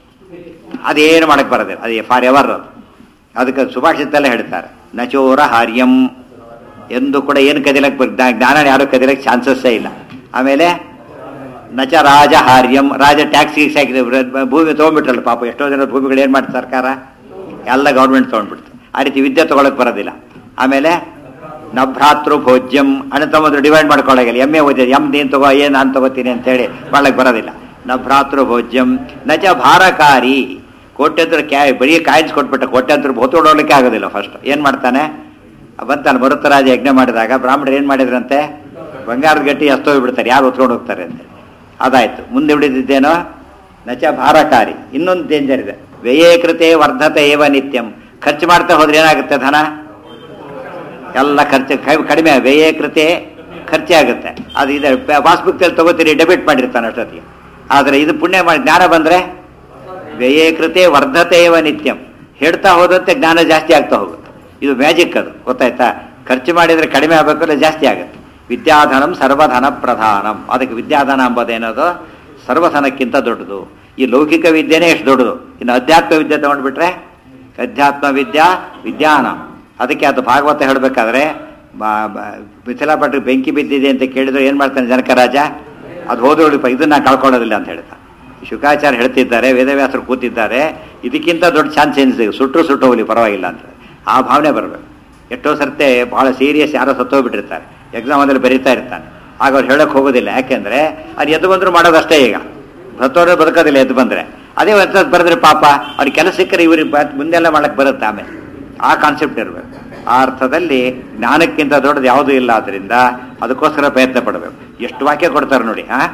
ಅದೇನು ಮಾಡಕ್ಕೆ ಬರೋದಿಲ್ಲ ಅದು ಫಾರ್ ಎವರ್ ಅದು ಅದಕ್ಕೆ ಸುಭಾಷಿತಲ್ಲೇ ಹೇಳ್ತಾರೆ ನಚೋರ ಹಾರ್ಯಂ ಎಂದು ಕೂಡ ಏನು ಕದಿಲಕ್ಕೆ ಬರ್ ಜ್ಞಾ- ಜ್ಞಾನ ಯಾರು ಕದಿಲಕ್ಕೆ ಚಾನ್ಸಸ್ಸೇ ಇಲ್ಲ ಆಮೇಲೆ ನಚ ರಾಜ ಹಾರ್ಯಂ ರಾಜ ಟ್ಯಾಕ್ಸ್ ಗೀಕ್ಸ್ ಹಾಕಿದೆ ಬ- ಭೂಮಿ ತೊಗೊಂಡ್ಬಿಟ್ರಲ್ಲ ಪಾಪ ಎಷ್ಟೋ ಜನ ಭೂಮಿಗಳು ಏನು ಮಾಡ್ತಾರೆ ಸರ್ಕಾರ ಎಲ್ಲ ಗೌರ್ಮೆಂಟ್ ತೊಗೊಂಡ್ಬಿಡ್ತು ಆ ರೀತಿ ವಿದ್ಯೆ ತೊಗೊಳಕ್ ಬರೋದಿಲ್ಲ ಆಮೇಲೆ ನ ಭ್ರಾತೃ ಭೋಜ್ಯಂ ಅಣ್ಣ ತಮ್ಮದ್ರು ಡಿವೈಡ್ ಮಾಡ್ಕೊಳ್ಳೋಗಿಲ್ಲ ಎಮ್ಮೆ ಓದಿದೆ ಎಮ್ ನೀನು ತಗೋ ಏನು ನಾನು ತಗೋತೀನಿ ಅಂತೇಳಿ ಮಾಡ್ಲಿಕ್ಕೆ ಬರೋದಿಲ್ಲ ನ ಭ್ರಾತೃ ಭೋಜ್ಯಂ ನ ಚ ಭಾರಕಾರಿ ಕೋಟ್ಯಂತರ ಕ್ಯಾ ಬರೀ ಕಾಯಿನ್ಸ್ ಕೊಟ್ಬಿಟ್ಟ ಕೋಟ್ಯಂತರ ಹೊತ್ತೋಡೋಲಿಕ್ಕೆ ಆಗೋದಿಲ್ಲ ಫಸ್ಟ್ ಏನು ಮಾಡ್ತಾನೆ ಬಂತಾನೆ ಮರುತರಾಜ ಯಜ್ಞ ಮಾಡಿದಾಗ ಬ್ರಾಹ್ಮಣರು ಏನು ಮಾಡಿದ್ರಂತೆ ಬಂಗಾರದ ಗಟ್ಟಿ ಎಸ್ತೋ ಬಿಡ್ತಾರೆ ಯಾರು ಹೊತ್ಕೊಂಡು ಹೋಗ್ತಾರೆ ಅಂತ ಅದಾಯ್ತು ಮುಂದೆ ಉಳಿದಿದ್ದೇನೋ ನಚ ಭಾರಕಾರಿ ಇನ್ನೊಂದು ಡೇಂಜರ್ ಇದೆ ವ್ಯಯೇಕೃತೆ ವರ್ಧತೆ ಏವ ನಿತ್ಯಂ ಖರ್ಚು ಮಾಡ್ತಾ ಹೋದ್ರೆ ಏನಾಗುತ್ತೆ ಧನ ಎಲ್ಲ ಖರ್ಚು ಕ- ಕಡಿಮೆ ವ್ಯಯೇಕೃತೆ ಖರ್ಚೇ ಆಗುತ್ತೆ ಅದು ಇದೆ ಪಾಸ್ಬುಕ್ದಲ್ಲಿ ತಗೋತೀರಿ ಡೆಬಿಟ್ ಮಾಡಿರ್ತಾನೆ ಅಷ್ಟೊತ್ತಿಗೆ ಆದರೆ ಇದು ಪುಣ್ಯ ಮಾಡಿ ಜ್ಞಾನ ಬಂದರೆ ವ್ಯಯೇಕೃತೆ ವರ್ಧತೆ ಏವ ನಿತ್ಯಂ ಹೇಳ್ತಾ ಹೋದಂತೆ ಜ್ಞಾನ ಜಾಸ್ತಿ ಆಗ್ತಾ ಹೋಗುತ್ತೆ ಇದು ಮ್ಯಾಜಿಕ್ ಅದು ಗೊತ್ತಾಯ್ತಾ ಖರ್ಚು ಮಾಡಿದರೆ ಕಡಿಮೆ ಆಗಬೇಕಾದ್ರೆ ಜಾಸ್ತಿ ಆಗುತ್ತೆ ವಿದ್ಯಾಧನಂ ಸರ್ವಧನ ಪ್ರಧಾನಂ ಅದಕ್ಕೆ ವಿದ್ಯಾಧನ ಎಂಬುದೇನದು ಸರ್ವಧನಕ್ಕಿಂತ ದೊಡ್ಡದು ಈ ಲೌಕಿಕ ವಿದ್ಯೆನೇ ಎಷ್ಟು ದೊಡ್ಡದು ಇನ್ನು ಅಧ್ಯಾತ್ಮ ವಿದ್ಯೆ ತಗೊಂಡ್ಬಿಟ್ರೆ ಅಧ್ಯಾತ್ಮ ವಿದ್ಯಾ ವಿಜ್ಞಾನ ಅದಕ್ಕೆ ಅದು ಭಾಗವತ ಹೇಳಬೇಕಾದ್ರೆ ಮಿಥಿಲಾ ಭಟ್ರಿಗೆ ಬೆಂಕಿ ಬಿದ್ದಿದೆ ಅಂತ ಕೇಳಿದ್ರೆ ಏನು ಮಾಡ್ತಾನೆ ಜನಕರಾಜ ಅದು ಹೋದೋಳಿಪ ಇದನ್ನ ನಾನು ಕಳ್ಕೊಳ್ಳೋದಿಲ್ಲ ಅಂತ ಹೇಳ್ತಾ ಶುಕಾಚಾರ್ಯ ಹೇಳ್ತಿದ್ದಾರೆ ವೇದವ್ಯಾಸರು ಕೂತಿದ್ದಾರೆ ಇದಕ್ಕಿಂತ ದೊಡ್ಡ ಚಾನ್ಸ್ ಏನಿದೆ ಸುಟ್ಟರು ಸುಟ್ಟು ಹೋಗ್ಲಿ ಪರವಾಗಿಲ್ಲ ಅಂತ ಆ ಭಾವನೆ ಬರಬೇಕು ಎಷ್ಟೋ ಸರ್ತೆ ಬಹಳ ಸೀರಿಯಸ್ ಯಾರೋ ಸತ್ತೋಗ್ಬಿಟ್ಟಿರ್ತಾರೆ ಎಕ್ಸಾಮಲ್ಲಿ ಬರೀತಾ ಇರ್ತಾನೆ ಆಗ ಅವ್ರು ಹೇಳಕ್ ಹೋಗೋದಿಲ್ಲ ಯಾಕೆಂದ್ರೆ ಅದು ಎದ್ದು ಬಂದ್ರು ಮಾಡೋದಷ್ಟೇ ಈಗ ಸತ್ತೋದ್ರೆ ಬದುಕೋದಿಲ್ಲ ಎದ್ದು ಬಂದ್ರೆ ಅದೇ ಒಂದು ಬರೆದ್ರೆ ಪಾಪ ಅವ್ರಿಗೆ ಕೆಲಸ ಸಿಕ್ಕರೆ ಇವ್ರಿಗೆ ಬ- ಮುಂದೆಲ್ಲ ಮಾಡಕ್ ಬರುತ್ತೆ ಆಮೇಲೆ ಆ ಕಾನ್ಸೆಪ್ಟ್ ಇರಬೇಕು ಆ ಅರ್ಥದಲ್ಲಿ ಜ್ಞಾನಕ್ಕಿಂತ ದೊಡ್ಡದು ಯಾವುದೂ ಇಲ್ಲ ಆದ್ರಿಂದ ಅದಕ್ಕೋಸ್ಕರ ಪ್ರಯತ್ನ ಪಡಬೇಕು ಎಷ್ಟು ವಾಕ್ಯ ಕೊಡ್ತಾರೆ ನೋಡಿ ಹಾ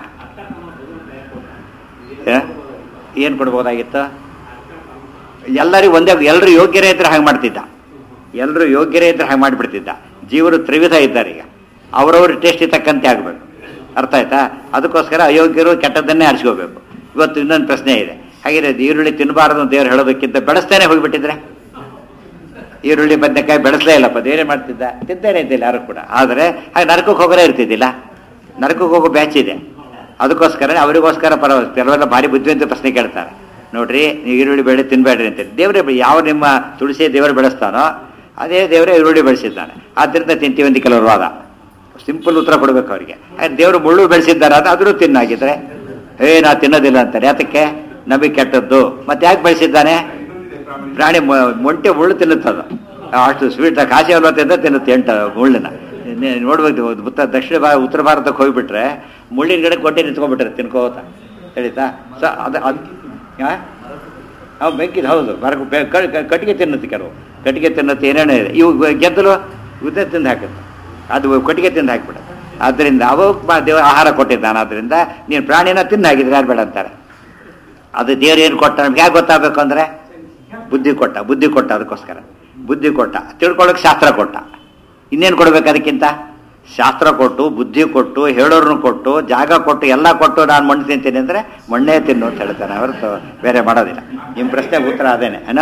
ಏನು ಕೊಡ್ಬೋದಾಗಿತ್ತು ಎಲ್ಲರಿಗೂ ಒಂದೇ ಎಲ್ಲರೂ ಯೋಗ್ಯರೇ ಇದ್ರೆ ಹಾಗೆ ಮಾಡ್ತಿದ್ದ ಎಲ್ಲರೂ ಯೋಗ್ಯರೇ ಇದ್ರೆ ಹಾಗೆ ಮಾಡಿಬಿಡ್ತಿದ್ದ ಜೀವರು ತ್ರಿವಿಧ ಇದ್ದಾರೆ ಈಗ ಅವರವ್ರ ಟೇಸ್ಟ್ ತಕ್ಕಂತೆ ಆಗಬೇಕು ಅರ್ಥ ಆಯ್ತಾ ಅದಕ್ಕೋಸ್ಕರ ಅಯೋಗ್ಯರು ಕೆಟ್ಟದ್ದನ್ನೇ ಆರಿಸ್ಕೋಬೇಕು ಇವತ್ತು ಇನ್ನೊಂದು ಪ್ರಶ್ನೆ ಇದೆ ಹಾಗೆ ಈರುಳ್ಳಿ ತಿನ್ನಬಾರದು ಅಂತ ದೇವ್ರು ಹೇಳೋದಕ್ಕಿಂತ ಬೆಳೆಸ್ತೇನೆ ಹೋಗ್ಬಿಟ್ಟಿದ್ರೆ ಈರುಳ್ಳಿ ಬದನೆಕಾಯಿ ಬೆಳೆಸಲೇ ಇಲ್ಲಪ್ಪ ದೇವರೇ ಮಾಡ್ತಿದ್ದ ತಿಂತೇನೆ ಇದ್ದಿಲ್ಲ ಯಾರು ಕೂಡ ಆದರೆ ಹಾಗೆ ನರಕಕ್ಕೆ ಹೋಗೋರೇ ಇರ್ತಿದ್ದಿಲ್ಲ ನರಕಕ್ಕೆ ಹೋಗೋ ಬ್ಯಾಚ್ ಇದೆ ಅದಕ್ಕೋಸ್ಕರ ಅವರಿಗೋಸ್ಕರ ಪರ ಕೆಲವೆಲ್ಲ ಭಾರಿ ಬುದ್ಧಿವಂತ ಪ್ರಶ್ನೆ ಕೇಳ್ತಾರೆ ನೋಡ್ರಿ ನೀವು ಈರುಳ್ಳಿ ಬೆಳೆ ತಿನ್ಬೇಡ್ರಿ ಅಂತ ದೇವರೇ ಯಾವ ನಿಮ್ಮ ತುಳಸಿ ದೇವರು ಬೆಳೆಸ್ತಾನೋ ಅದೇ ದೇವರೇ ಈರುಳ್ಳಿ ಬೆಳೆಸಿದ್ದಾನೆ ಆದ್ದರಿಂದ ತಿಂತೀವಿ ಅಂತ ಕೆಲವರು ವಾದ ಸಿಂಪಲ್ ಉತ್ತರ ಕೊಡ್ಬೇಕು ಅವರಿಗೆ ದೇವರು ಮುಳ್ಳು ಬೆಳೆಸಿದ್ದಾರೆ ಅದು ಆದರೂ ತಿನ್ನಾಗಿದ್ರೆ ಏ ನಾ ತಿನ್ನೋದಿಲ್ಲ ಅಂತಾರೆ ಯಾತಕ್ಕೆ ನಮಗೆ ಕೆಟ್ಟದ್ದು ಮತ್ತೆ ಯಾಕೆ ಬೆಳೆಸಿದ್ದಾನೆ ಪ್ರಾಣಿ ಮ- ಮೊಂಟೆ ಮುಳ್ಳು ತಿನ್ನುತ್ತದು ಅಷ್ಟು ಸ್ವೀಟ್ ಕಾಶಿ ಹಲ್ವ ತಿಂದ ತಿನ್ನುತ್ತೆ ಎಂಟ ಮುಳ್ಳಿನ ನೆ- ನೋಡ್ಬೇಕು ಉತ್ತರ ದಕ್ಷಿಣ ಭಾರತ ಉತ್ತರ ಭಾರತಕ್ಕೆ ಹೋಗ್ಬಿಟ್ರೆ ಮುಳ್ಳಿನ ಗಿಡ ಕೊಟ್ಟೆ ನಿಂತ್ಕೊಂಡ್ಬಿಟ್ರೆ ತಿನ್ಕೋತ ತಿಳಿತಾ ಸೊ ಅದು ಅದು ಹಾಂ ಬೆಂಕಿ ಹೌದು ಮರ ಬೆ- ಕ- ಕ- ಕಟ್ಟಿಗೆ ತಿನ್ನುತ್ತೆ ಕೆಲವು ಕಟ್ಟಿಗೆ ತಿನ್ನುತ್ತೆ ಏನೇನೋ ಇದೆ ಇವು ಗೆದ್ದಲು ಉದ್ದ ತಿಂದು ಹಾಕುತ್ತೆ ಅದು ಕಟ್ಟಿಗೆ ತಿಂದು ಹಾಕ್ಬಿಡುತ್ತೆ ಆದ್ದರಿಂದ ಅವಕ್ಕೆ ಮಾ- ದೇವ ಆಹಾರ ಕೊಟ್ಟಿದ್ದಾನೆ ಆದ್ದರಿಂದ ನೀನು ಪ್ರಾಣಿನ ತಿಂದು ಹಾಕಿದ್ರೆ ಯಾರು ಬೇಡ ಅಂತಾರೆ ಅದು ದೇವ್ರು ಏನು ಕೊಟ್ಟ ನಮ್ಗೆ ಯಾಕೆ ಗೊತ್ತಾಗಬೇಕು ಅಂದರೆ ಬುದ್ಧಿ ಕೊಟ್ಟ ಬುದ್ಧಿ ಕೊಟ್ಟ ಅದಕ್ಕೋಸ್ಕರ ಬುದ್ಧಿ ಕೊಟ್ಟ ತಿಳ್ಕೊಳ್ಳೋಕೆ ಶಾಸ್ತ್ರ ಕೊಟ್ಟ ಇನ್ನೇನು ಕೊಡ್ಬೇಕು ಅದಕ್ಕಿಂತ ಶಾಸ್ತ್ರ ಕೊಟ್ಟು ಬುದ್ಧಿ ಕೊಟ್ಟು ಹೇಳೋರ್ನು ಕೊಟ್ಟು ಜಾಗ ಕೊಟ್ಟು ಎಲ್ಲ ಕೊಟ್ಟು ನಾನು ಮಣ್ಣು ತಿಂತೀನಿ ಅಂದರೆ ಮಣ್ಣೇ ತಿನ್ನು ಅಂತ ಹೇಳ್ತಾನೆ ಹೊರತು ಬೇರೆ ಮಾಡೋದಿಲ್ಲ ನಿಮ್ಮ ಪ್ರಶ್ನೆಗೆ ಉತ್ತರ ಅದೇನೆ ಏನ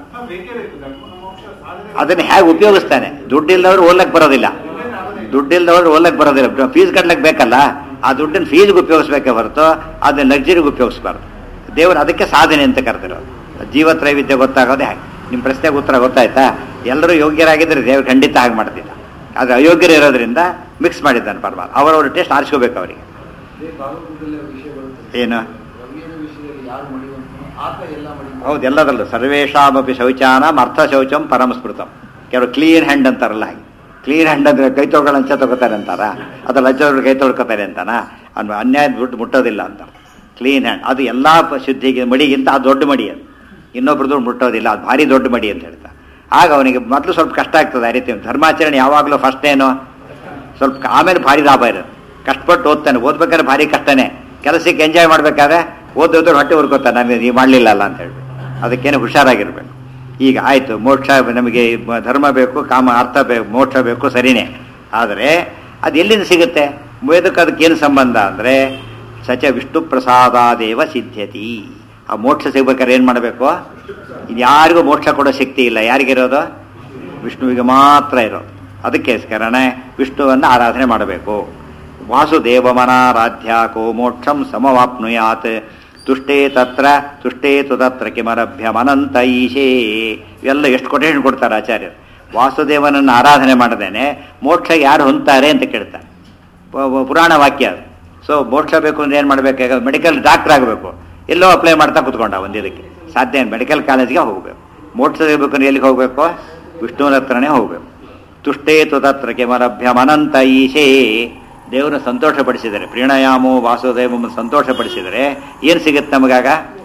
ಅದನ್ನ ಹೇಗೆ ಉಪಯೋಗಿಸ್ತಾನೆ ದುಡ್ಡಿಲ್ಲದವ್ರು ಓದ್ಲಕ್ಕೆ ಬರೋದಿಲ್ಲ ದುಡ್ಡಿಲ್ಲದವ್ರು ಓದ್ಲಕ್ಕೆ ಬರೋದಿಲ್ಲ ಫೀಸ್ ಕಟ್ಲಕ್ಕೆ ಬೇಕಲ್ಲ ಆ ದುಡ್ಡನ್ನ ಫೀಸ್ಗೆ ಉಪಯೋಗಿಸ್ಬೇಕೇ ಹೊರತು ಅದನ್ನ ಲಕ್ಸುರಿಗೆ ಉಪಯೋಗಿಸ್ಬಾರ್ದು ದೇವರು ಅದಕ್ಕೆ ಸಾಧನೆ ಅಂತ ಕರೆದಿರೋದು ಜೀವ ತ್ರೈವಿಧ್ಯ ಗೊತ್ತಾಗೋದೇ ಹಾಗೆ ನಿಮ್ಮ ಪ್ರಶ್ನೆಗೆ ಉತ್ತರ ಗೊತ್ತಾಯ್ತಾ ಎಲ್ಲರೂ ಯೋಗ್ಯರಾಗಿದ್ದರೆ ದೇವರು ಖಂಡಿತ ಹಾಗೆ ಮಾಡ್ತಿದ್ದ ಆದರೆ ಅಯೋಗ್ಯರು ಇರೋದ್ರಿಂದ ಮಿಕ್ಸ್ ಮಾಡಿದ್ದಾನೆ ಪರಮಾತ್ಮ ಅವರವ್ರ ಟೇಸ್ಟ್ ಆರಿಸ್ಕೋಬೇಕು ಅವರಿಗೆ ಇದೇ ಭಾಗವತದಲ್ಲಿ ವಿಷಯ ಬರುತ್ತೆ ಏನು ವರ್ಗೀಯದ ವಿಷಯದಲ್ಲಿ ಯಾರು ಮಡಿವಂತನೋ ಆತ ಎಲ್ಲ ಮಡಿ ಹೌದು ಎಲ್ಲದರಲ್ಲೂ ಸರ್ವೇಶಾಮಪಿ ಶೌಚಾನಂ ಅರ್ಥ ಶೌಚಂ ಪರಮ ಸ್ಮೃತಂ ಕೆಲವರು ಕ್ಲೀನ್ ಹ್ಯಾಂಡ್ ಅಂತಾರಲ್ಲ ಹಾಗೆ ಕ್ಲೀನ್ ಹ್ಯಾಂಡ್ ಅಂದ್ರೆ ಕೈ ತೊಳ್ಕೊಳ್ಳೋ ಲಂಚ ತಗೋತಾರೆ ಅಂತಾರ ಅದು ಲಂಚ ತೊಗೊಂಡು ಕೈ ತೊಳ್ಕೊತಾರೆ ಅಂತಾನ ಅನ್ವ ಅನ್ಯಾಯ ದುಡ್ಡು ಮುಟ್ಟೋದಿಲ್ಲ ಅಂತ ಕ್ಲೀನ್ ಹ್ಯಾಂಡ್ ಅದು ಎಲ್ಲ ಪ- ಶುದ್ಧಿಗೆ ಮಡಿಗಿಂತ ಅದು ದೊಡ್ಡ ಮಡಿ ಅದು ಇನ್ನೊಬ್ರು ದುಡ್ಡು ಮುಟ್ಟೋದಿಲ್ಲ ಅದು ಭಾರಿ ದೊಡ್ಡ ಮಡಿ ಅಂತ ಹೇಳ್ತಾ ಆಗ ಅವನಿಗೆ ಮೊದಲು ಸ್ವಲ್ಪ ಕಷ್ಟ ಆಗ್ತದೆ ಆ ರೀತಿ ಧರ್ಮಾಚರಣೆ ಯಾವಾಗಲೂ ಫಸ್ಟ್ ಏನು ಸ್ವಲ್ಪ ಆಮೇಲೆ ಭಾರಿ ಲಾಭ ಇರುತ್ತೆ ಕಷ್ಟಪಟ್ಟು ಓದ್ತಾನೆ ಓದ್ಬೇಕಾದ್ರೆ ಭಾರಿ ಕಷ್ಟನೇ ಕೆಲಸಕ್ಕೆ ಎಂಜಾಯ್ ಮಾಡ್ಬೇಕಾದ್ರೆ ಓದೋದ್ರೆ ಹೊಟ್ಟೆ ಹುರ್ಕೋತಾನೆ ನಮಗೆ ನೀವು ಮಾಡಲಿಲ್ಲ ಅಲ್ಲ ಅಂತ ಹೇಳ್ಬಿಟ್ಟು ಅದಕ್ಕೇನು ಹುಷಾರಾಗಿರ್ಬೇಕು ಈಗ ಆಯಿತು ಮೋಕ್ಷ ನಮಗೆ ಮ- ಧರ್ಮ ಬೇಕು ಕಾಮ ಅರ್ಥ ಬೇಕು ಮೋಕ್ಷ ಬೇಕು ಸರಿನೇ ಆದರೆ ಅದು ಎಲ್ಲಿಂದ ಸಿಗುತ್ತೆ ವೇದಕ್ಕೆ ಅದಕ್ಕೇನು ಸಂಬಂಧ ಅಂದರೆ ಸಚ ವಿಷ್ಣು ಪ್ರಸಾದಾದೇವ ಸಿದ್ಧತಿ ಆ ಮೋಕ್ಷ ಸಿಗ್ಬೇಕಾದ್ರೆ ಏನು ಮಾಡಬೇಕು ಇದು ಯಾರಿಗೂ ಮೋಕ್ಷ ಕೊಡೋ ಶಕ್ತಿ ಇಲ್ಲ ಯಾರಿಗಿರೋದು ವಿಷ್ಣುವಿಗೆ ಮಾತ್ರ ಇರೋದು ಅದಕ್ಕೋಸ್ಕರನೇ ವಿಷ್ಣುವನ್ನು ಆರಾಧನೆ ಮಾಡಬೇಕು ವಾಸುದೇವಮನಾರಾಧ್ಯ ಕೋ ಮೋಕ್ಷಂ ಸಮವಾಪ್ನುಯಾತ್ ತುಷ್ಟೇ ತತ್ರ ತುಷ್ಟೇ ತು ತತ್ರ ಕಿಮರಭ್ಯಮನಂತ ಈಶೇ ಇವೆಲ್ಲ ಎಷ್ಟು ಕೊಟೇಶನ್ ಕೊಡ್ತಾರೆ ಆಚಾರ್ಯರು ವಾಸುದೇವನನ್ನು ಆರಾಧನೆ ಮಾಡದೇನೆ ಮೋಕ್ಷ ಯಾರು ಹೊಂತಾರೆ ಅಂತ ಕೇಳ್ತಾರೆ ಪ- ಪ- ಪುರಾಣ ವಾಕ್ಯ ಅದು ಸೊ ಮೋಕ್ಷ ಬೇಕು ಅಂದ್ರೆ ಏನು ಮಾಡಬೇಕಾಗ ಮೆಡಿಕಲ್ ಡಾಕ್ಟರ್ ಆಗಬೇಕು ಎಲ್ಲೋ ಅಪ್ಲೈ ಮಾಡ್ತಾ ಕುತ್ಕೊಂಡ ಒಂದು ಇದಕ್ಕೆ ಸಾಧ್ಯ ಮೆಡಿಕಲ್ ಕಾಲೇಜ್ಗೆ ಹೋಗಬೇಕು ಮೋಕ್ಷ ಸಿಗಬೇಕು ಅಂದ್ರೆ ಎಲ್ಲಿಗೆ ಹೋಗಬೇಕು ವಿಷ್ಣುವಿನ ಹತ್ರನೇ ಹೋಗಬೇಕು ತುಷ್ಟೇತು ತತ್ರ ಕಿಮಲಭ್ಯಮನಂತ ಈಶೇ ದೇವರನ್ನ ಸಂತೋಷಪಡಿಸಿದರೆ ಪ್ರೀಣಯಾಮೋ ವಾಸುದೇವಮ್ಮ ಸಂತೋಷಪಡಿಸಿದರೆ ಏನು ಸಿಗುತ್ತೆ ನಮಗಾಗ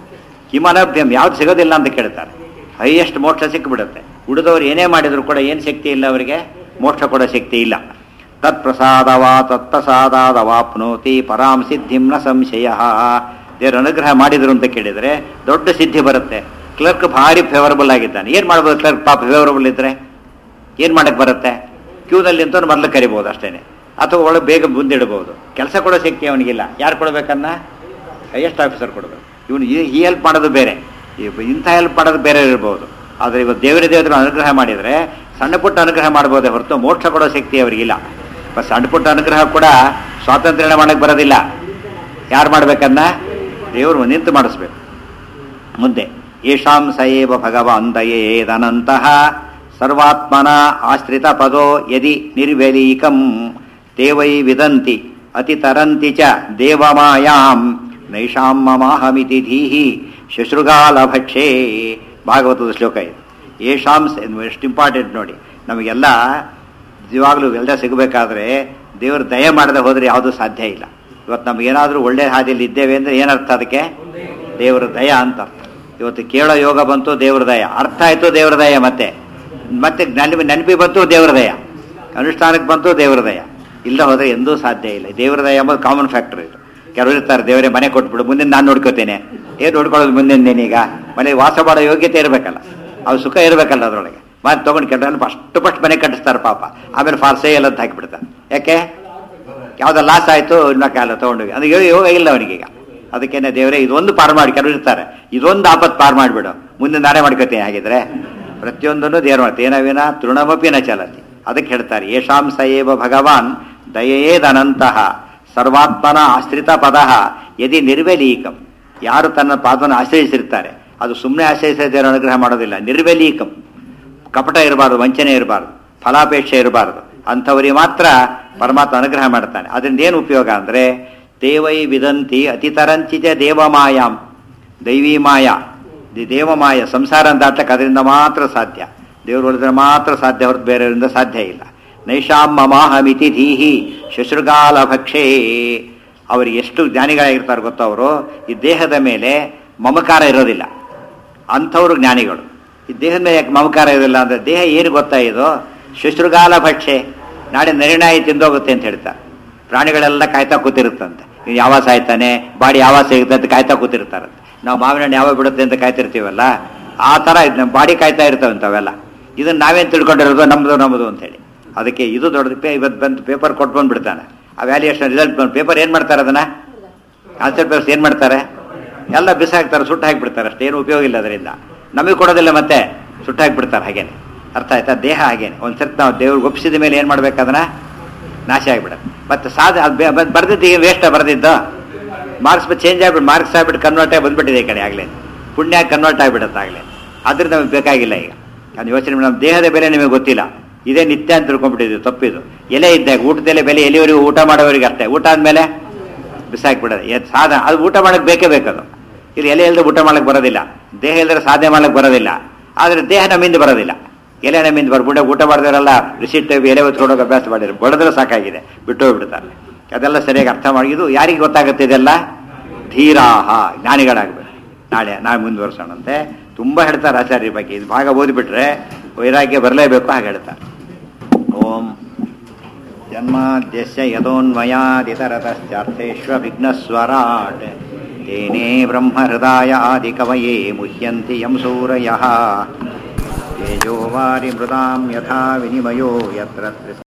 ಕಿಮಲಭ್ಯಂ ಯಾವ್ದು ಸಿಗೋದಿಲ್ಲ ಅಂತ ಕೇಳ್ತಾರೆ ಹೈಯೆಸ್ಟ್ ಮೋಕ್ಷ ಸಿಕ್ಕಿಬಿಡುತ್ತೆ ಉಳಿದವರು ಏನೇ ಮಾಡಿದ್ರು ಕೂಡ ಏನು ಶಕ್ತಿ ಇಲ್ಲ ಅವರಿಗೆ ಮೋಕ್ಷ ಕೊಡೋ ಶಕ್ತಿ ಇಲ್ಲ ತತ್ಪ್ರಸಾದವಾ ತತ್ಪ್ರಸಾದಾದವಾಪ್ನೋತಿ ಪರಾಂ ಸಿದ್ಧಿಂ ನ ಸಂಶಯ ದೇವರ ಅನುಗ್ರಹ ಮಾಡಿದ್ರು ಅಂತ ಕೇಳಿದರೆ ದೊಡ್ಡ ಸಿದ್ಧಿ ಬರುತ್ತೆ ಕ್ಲರ್ಕ್ ಭಾರಿ ಫೇವರಬಲ್ ಆಗಿದ್ದಾನೆ ಏನು ಮಾಡ್ಬೋದು ಕ್ಲರ್ಕ್ ಪಾಪ ಫೇವರಬಲ್ ಇದ್ರೆ ಏನು ಮಾಡಕ್ಕೆ ಬರುತ್ತೆ ಕ್ಯೂನಲ್ಲಿ ನಿಂತವ್ನು ಮೊದಲು ಕರಿಬೋದು ಅಷ್ಟೇನೆ ಅಥವಾ ಒಳಗೆ ಬೇಗ ಮುಂದಿಡ್ಬೋದು ಕೆಲಸ ಕೊಡೋ ಶಕ್ತಿ ಅವನಿಗಿಲ್ಲ ಯಾರು ಕೊಡ್ಬೇಕನ್ನ ಹೈಯೆಸ್ಟ್ ಆಫೀಸರ್ ಕೊಡಬೇಕು ಇವನು ಈ ಹೆಲ್ಪ್ ಮಾಡೋದು ಬೇರೆ ಈ- ಇಂಥ ಹೆಲ್ಪ್ ಮಾಡೋದು ಬೇರೆ ಇರ್ಬೋದು ಆದರೆ ಇವತ್ತು ದೇವರ ದೇವರ ಅನುಗ್ರಹ ಮಾಡಿದರೆ ಸಣ್ಣ ಪುಟ್ಟ ಅನುಗ್ರಹ ಮಾಡ್ಬೋದೇ ಹೊರತು ಮೋಕ್ಷ ಕೊಡೋ ಶಕ್ತಿ ಅವರಿಗಿಲ್ಲ ಬಟ್ ಸಣ್ಣ ಪುಟ್ಟ ಅನುಗ್ರಹ ಕೂಡ ಸ್ವಾತಂತ್ರ್ಯ ಮಾಡಕ್ಕೆ ಬರೋದಿಲ್ಲ ಯಾರು ಮಾಡ್ಬೇಕನ್ನ ದೇವರು ನಿಂತು ಮಾಡಿಸ್ಬೇಕು ಮುಂದೆ ಯಶಾಂ ಸಯೇವ ಭಗವಾನ್ ದಯೇದನಂತಹ ಸರ್ವಾತ್ಮನ ಆಶ್ರಿತ ಪದೋ ಯದಿ ನಿರ್ವೆಲೀಕಂ ತೇವೈ ವಿದಂತಿ ಅತಿತರಂತಿ ಚ ದೇವಮಾಯಾಂ ನೈಷಾಂ ಮಮಾಹಮಿತಿ ಧೀಹಿ ಶುಶ್ರುಗಾಲಭಕ್ಷೇ ಭಾಗವತದ ಶ್ಲೋಕ ಇದು ಯಶಾಂ ಎಷ್ಟು ಇಂಪಾರ್ಟೆಂಟ್ ನೋಡಿ ನಮಗೆಲ್ಲ ಇವಾಗಲೂ ಎಲ್ಲ ಸಿಗಬೇಕಾದ್ರೆ ದೇವರು ದಯ ಮಾಡದೆ ಹೋದರೆ ಯಾವುದೂ ಸಾಧ್ಯ ಇಲ್ಲ ಇವತ್ತು ನಮಗೇನಾದರೂ ಒಳ್ಳೆ ಹಾದಿಯಲ್ಲಿ ಇದ್ದೇವೆ ಅಂದರೆ ಏನರ್ಥ ಅದಕ್ಕೆ ದೇವರ ದಯ ಅಂತ ಅರ್ಥ ಇವತ್ತು ಕೇಳೋ ಯೋಗ ಬಂತು ದೇವರ ದಯ ಅರ್ಥ ಆಯಿತು ದೇವರ ದಯ ಮತ್ತೆ ಮತ್ತೆ ನೆನಪಿ ನೆನಪಿ ಬಂತು ದೇವರ ದಯ ಅನುಷ್ಠಾನಕ್ಕೆ ಬಂತು ದೇವರ ದಯ ಇಲ್ಲ ಹೋದರೆ ಎಂದೂ ಸಾಧ್ಯ ಇಲ್ಲ ದೇವರ ದಯ ಎಂಬುದು ಕಾಮನ್ ಫ್ಯಾಕ್ಟರ್ ಇದು ಕೆಲವರು ಇರ್ತಾರೆ ದೇವರೇ ಮನೆ ಕೊಟ್ಬಿಡು ಮುಂದೆ ನಾನು ನೋಡ್ಕೋತೇನೆ ಏನು ನೋಡ್ಕೊಳ್ಳೋದು ಮುಂದಿನ ಮನೆ ವಾಸ ಮಾಡೋ ಯೋಗ್ಯತೆ ಇರಬೇಕಲ್ಲ ಅದು ಸುಖ ಇರಬೇಕಲ್ಲ ಅದರೊಳಗೆ ಮತ್ತೆ ತೊಗೊಂಡು ಕೆಟ್ಟ ಫಸ್ಟ್ ಫಸ್ಟ್ ಮನೆ ಕಟ್ಟಿಸ್ತಾರೆ ಪಾಪ ಆಮೇಲೆ ಫಾರ್ಸೇ ಎಲ್ಲ ಅಂತ ಹಾಕಿಬಿಡ್ತಾರೆ ಯಾಕೆ ಯಾವುದೋ ಲಾಸ್ ಆಯಿತು ಇನ್ನೂ ಕಾಲ ತೊಗೊಂಡೋಗಿ ಅದು ಯೋ- ಯೋಗ ಇಲ್ಲ ಅವನಿಗೀಗ ಅದಕ್ಕೇನೆ ದೇವರೇ ಇದೊಂದು ಪಾರು ಮಾಡಿ ಕೆಲವರು ಇರ್ತಾರೆ ಇದೊಂದು ಆಪತ್ತು ಪಾರು ಮಾಡಿಬಿಡು ಮುಂದೆ ನಾನೇ ಮಾಡ್ಕೋತೀನಿ ಹಾಗಿದ್ರೆ ಪ್ರತಿಯೊಂದನ್ನು ದೇವರು ಮಾಡ್ತಾರೆ ಏನವಿನ ತೃಣಮಪಿನ ಚಲತಿ ಅದಕ್ಕೆ ಹೇಳ್ತಾರೆ ಯಶಾಂ ಸ ಏವ ಭಗವಾನ್ ದಯೇದನಂತಹ ಸರ್ವಾತ್ಮನ ಆಶ್ರಿತ ಪದ ಯದಿ ನಿರ್ವೆಲೀಕಂ ಯಾರು ತನ್ನ ಪಾದವನ್ನು ಆಶ್ರಯಿಸಿರ್ತಾರೆ ಅದು ಸುಮ್ಮನೆ ಆಶ್ರಯಿಸಿದ ದೇವರ ಅನುಗ್ರಹ ಮಾಡೋದಿಲ್ಲ ನಿರ್ವೆಲೀಕಂ ಕಪಟ ಇರಬಾರ್ದು ವಂಚನೆ ಇರಬಾರ್ದು ಫಲಾಪೇಕ್ಷೆ ಇರಬಾರ್ದು ಅಂಥವರಿಗೆ ಮಾತ್ರ ಪರಮಾತ್ಮ ಅನುಗ್ರಹ ಮಾಡ್ತಾನೆ ಅದರಿಂದ ಏನು ಉಪಯೋಗ ಅಂದರೆ ದೇವೈ ವಿದಂತಿ ಅತಿತರಂಚಿತ ದೇವಮಾಯಾಂ ದೈವಿ ಮಾಯ ದಿ ದೇವಮಾಯ ಸಂಸಾರ ದಾಟಕ್ಕೆ ಅದರಿಂದ ಮಾತ್ರ ಸಾಧ್ಯ ದೇವರು ಒಲಿದ್ರೆ ಮಾತ್ರ ಸಾಧ್ಯ ಹೊರತು ಬೇರೆಯವರಿಂದ ಸಾಧ್ಯ ಇಲ್ಲ ನೈಷಾಂ ಮಮಾಹಮಿತಿ ಧೀಹಿ ಶುಶ್ರುಗಾಲ ಭಕ್ಷೇ ಅವರಿಗೆ ಎಷ್ಟು ಜ್ಞಾನಿಗಳಾಗಿರ್ತಾರೆ ಗೊತ್ತೋ ಅವರು ಈ ದೇಹದ ಮೇಲೆ ಮಮಕಾರ ಇರೋದಿಲ್ಲ ಅಂಥವ್ರು ಜ್ಞಾನಿಗಳು ಈ ದೇಹದ ಮೇಲೆ ಯಾಕೆ ಮಮಕಾರ ಇರೋದಿಲ್ಲ ಅಂದರೆ ದೇಹ ಏನು ಗೊತ್ತಾ ಇದು ಶುಶ್ರುಗಾಲ ಭಕ್ಷೆ ನಾಳೆ ನರಿನಾಯಿ ತಿಂದೋಗುತ್ತೆ ಅಂತ ಹೇಳ್ತಾರೆ ಪ್ರಾಣಿಗಳೆಲ್ಲ ಕಾಯ್ತಾ ಕೂತಿರುತ್ತಂತೆ ಇವ್ನು ಯಾವಾಗ ಸಾಯ್ತಾನೆ ಬಾಡಿ ಯಾವಾಗ ಸಿಗುತ್ತೆ ಅಂತ ಕಾಯ್ತಾ ಕೂತಿರ್ತಾರಂತೆ ನಾವು ಮಾವಿನ ಹಣ್ಣು ಯಾವಾಗ ಬಿಡುತ್ತೆ ಅಂತ ಕಾಯ್ತಿರ್ತೀವಲ್ಲ ಆ ಥರ ಇದು ನಮ್ಮ ಬಾಡಿ ಕಾಯ್ತಾ ಇರ್ತಾವಂತವೆಲ್ಲ ಇದನ್ನು ನಾವೇನು ತಿಳ್ಕೊಂಡಿರೋದು ನಮ್ಮದು ನಮ್ಮದು ಅಂತೇಳಿ ಅದಕ್ಕೆ ಇದು ದೊಡ್ಡದು ಪೇ ಇವತ್ತು ಬಂದು ಪೇಪರ್ ಕೊಟ್ಟು ಬಂದ್ಬಿಡ್ತಾನೆ ಆ ವ್ಯಾಲ್ಯೂಯೇಷನ್ ರಿಸಲ್ಟ್ ಬಂದು ಪೇಪರ್ ಏನು ಮಾಡ್ತಾರೆ ಅದನ್ನು ಆನ್ಸರ್ ಪೇಪರ್ಸ್ ಏನು ಮಾಡ್ತಾರೆ ಎಲ್ಲ ಬಿಸಾಕ್ತಾರೆ ಸುಟ್ಟು ಹಾಕಿಬಿಡ್ತಾರೆ ಅಷ್ಟೇ ಏನು ಉಪಯೋಗ ಇಲ್ಲ ಅದರಿಂದ ನಮಗೆ ಕೊಡೋದಿಲ್ಲ ಮತ್ತೆ ಸುಟ್ಟು ಹಾಕಿಬಿಡ್ತಾರೆ ಹಾಗೇನೆ ಅರ್ಥ ಆಯ್ತಾ ದೇಹ ಹಾಗೇನೆ ಒಂದು ಸರ್ತಿ ನಾವು ದೇವ್ರಿಗೆ ಒಪ್ಪಿಸಿದ ಮೇಲೆ ಏನು ಮಾಡ್ಬೇಕು ಅದನ್ನ ನಾಶ ಆಗಿಬಿಡುತ್ತೆ ಮತ್ತೆ ಸಾಧ ಅದು ಬರ್ದಿದ್ದು ಈಗ ವೇಸ್ಟ್ ಬರೆದಿದ್ದು ಮಾರ್ಕ್ಸ್ ಚೇಂಜ್ ಆಗ್ಬಿಟ್ಟು ಮಾರ್ಕ್ಸ್ ಆಗ್ಬಿಟ್ಟು ಕನ್ವರ್ಟ್ ಆಗಿ ಬಂದ್ಬಿಟ್ಟಿದೆ ಈ ಕಡೆ ಆಗಲೇ ಪುಣ್ಯ ಕನ್ವರ್ಟ್ ಆಗಿಬಿಡುತ್ತೆ ಆಗಲೇ ಅದ್ರಿಂದ ನಮಗೆ ಬೇಕಾಗಿಲ್ಲ ಈಗ ಅದು ಯೋಚನೆ ಮಾಡಿ ನಮ್ಮ ದೇಹದ ಬೆಲೆ ನಿಮಗೆ ಗೊತ್ತಿಲ್ಲ ಇದೇ ನಿತ್ಯ ಅಂತ ತಿಳ್ಕೊಂಡ್ಬಿಟ್ಟಿದ್ವಿ ತಪ್ಪಿದು ಎಲೆ ಇದ್ದಾಗ ಊಟದಲ್ಲೇ ಬೆಲೆ ಎಲೆಯವರೆಗೂ ಊಟ ಮಾಡೋವರಿಗೆ ಅಷ್ಟೇ ಊಟ ಆದಮೇಲೆ ಬಿಸಾಕ್ಬಿಡೋದು ಎದ್ ಸಾಧ ಅದು ಊಟ ಮಾಡಕ್ಕೆ ಬೇಕೇ ಬೇಕದು ಇಲ್ಲಿ ಎಲೆ ಇಲ್ಲದೆ ಊಟ ಮಾಡಕ್ಕೆ ಬರೋದಿಲ್ಲ ದೇಹ ಇಲ್ಲದ್ರೆ ಸಾಧನೆ ಮಾಡಕ್ಕೆ ಬರೋದಿಲ್ಲ ಆದರೆ ದೇಹ ನಮ್ಮಿಂದ ಬರೋದಿಲ್ಲ ಎಲೆ ನಮ್ಮಿಂದ ಬರ್ಬಿಡ ಊಟ ಮಾಡಿದವರೆಲ್ಲ ರಿಸಿಟ್ ಎಲೆ ಹೊತ್ಕೊಂಡೋಗಿ ಅಭ್ಯಾಸ ಮಾಡಿದ್ರು ಬಡದ್ರೆ ಸಾಕಾಗಿದೆ ಬಿಟ್ಟು ಹೋಗ್ಬಿಡ್ತಾರೆ ಅದೆಲ್ಲ ಸರಿಯಾಗಿ ಅರ್ಥ ಮಾಡಿ ಇದು ಯಾರಿಗೆ ಗೊತ್ತಾಗುತ್ತೆ ಇದೆಲ್ಲ ಧೀರಾಹ ಜ್ಞಾನಿಗಳಾಗಬೇಕು ನಾಳೆ ನಾಳೆ ಮುಂದುವರ್ಸೋಣಂತೆ ತುಂಬ ಹೇಳ್ತಾರೆ ಆಚಾರ್ಯ ಬಗ್ಗೆ ಇದು ಭಾಗ ಓದಿಬಿಟ್ರೆ ವೈರಾಗ್ಯ ಬರಲೇಬೇಕು ಹಾಗೆ ಹೇಳ್ತಾರೆ ಓಂ ಜನ್ಮಾದ್ಯಸ್ಯ ಯತೋನ್ಮಯಾದಿತರತಶ್ಚಾರ್ಥೇष्वभिघ्नस्वराट् तेने ब्रह्महृदाय आदिकवये मुह्यन्ति यं सूरयः तेजोवारिमृदां यथा विनिमयो यत्र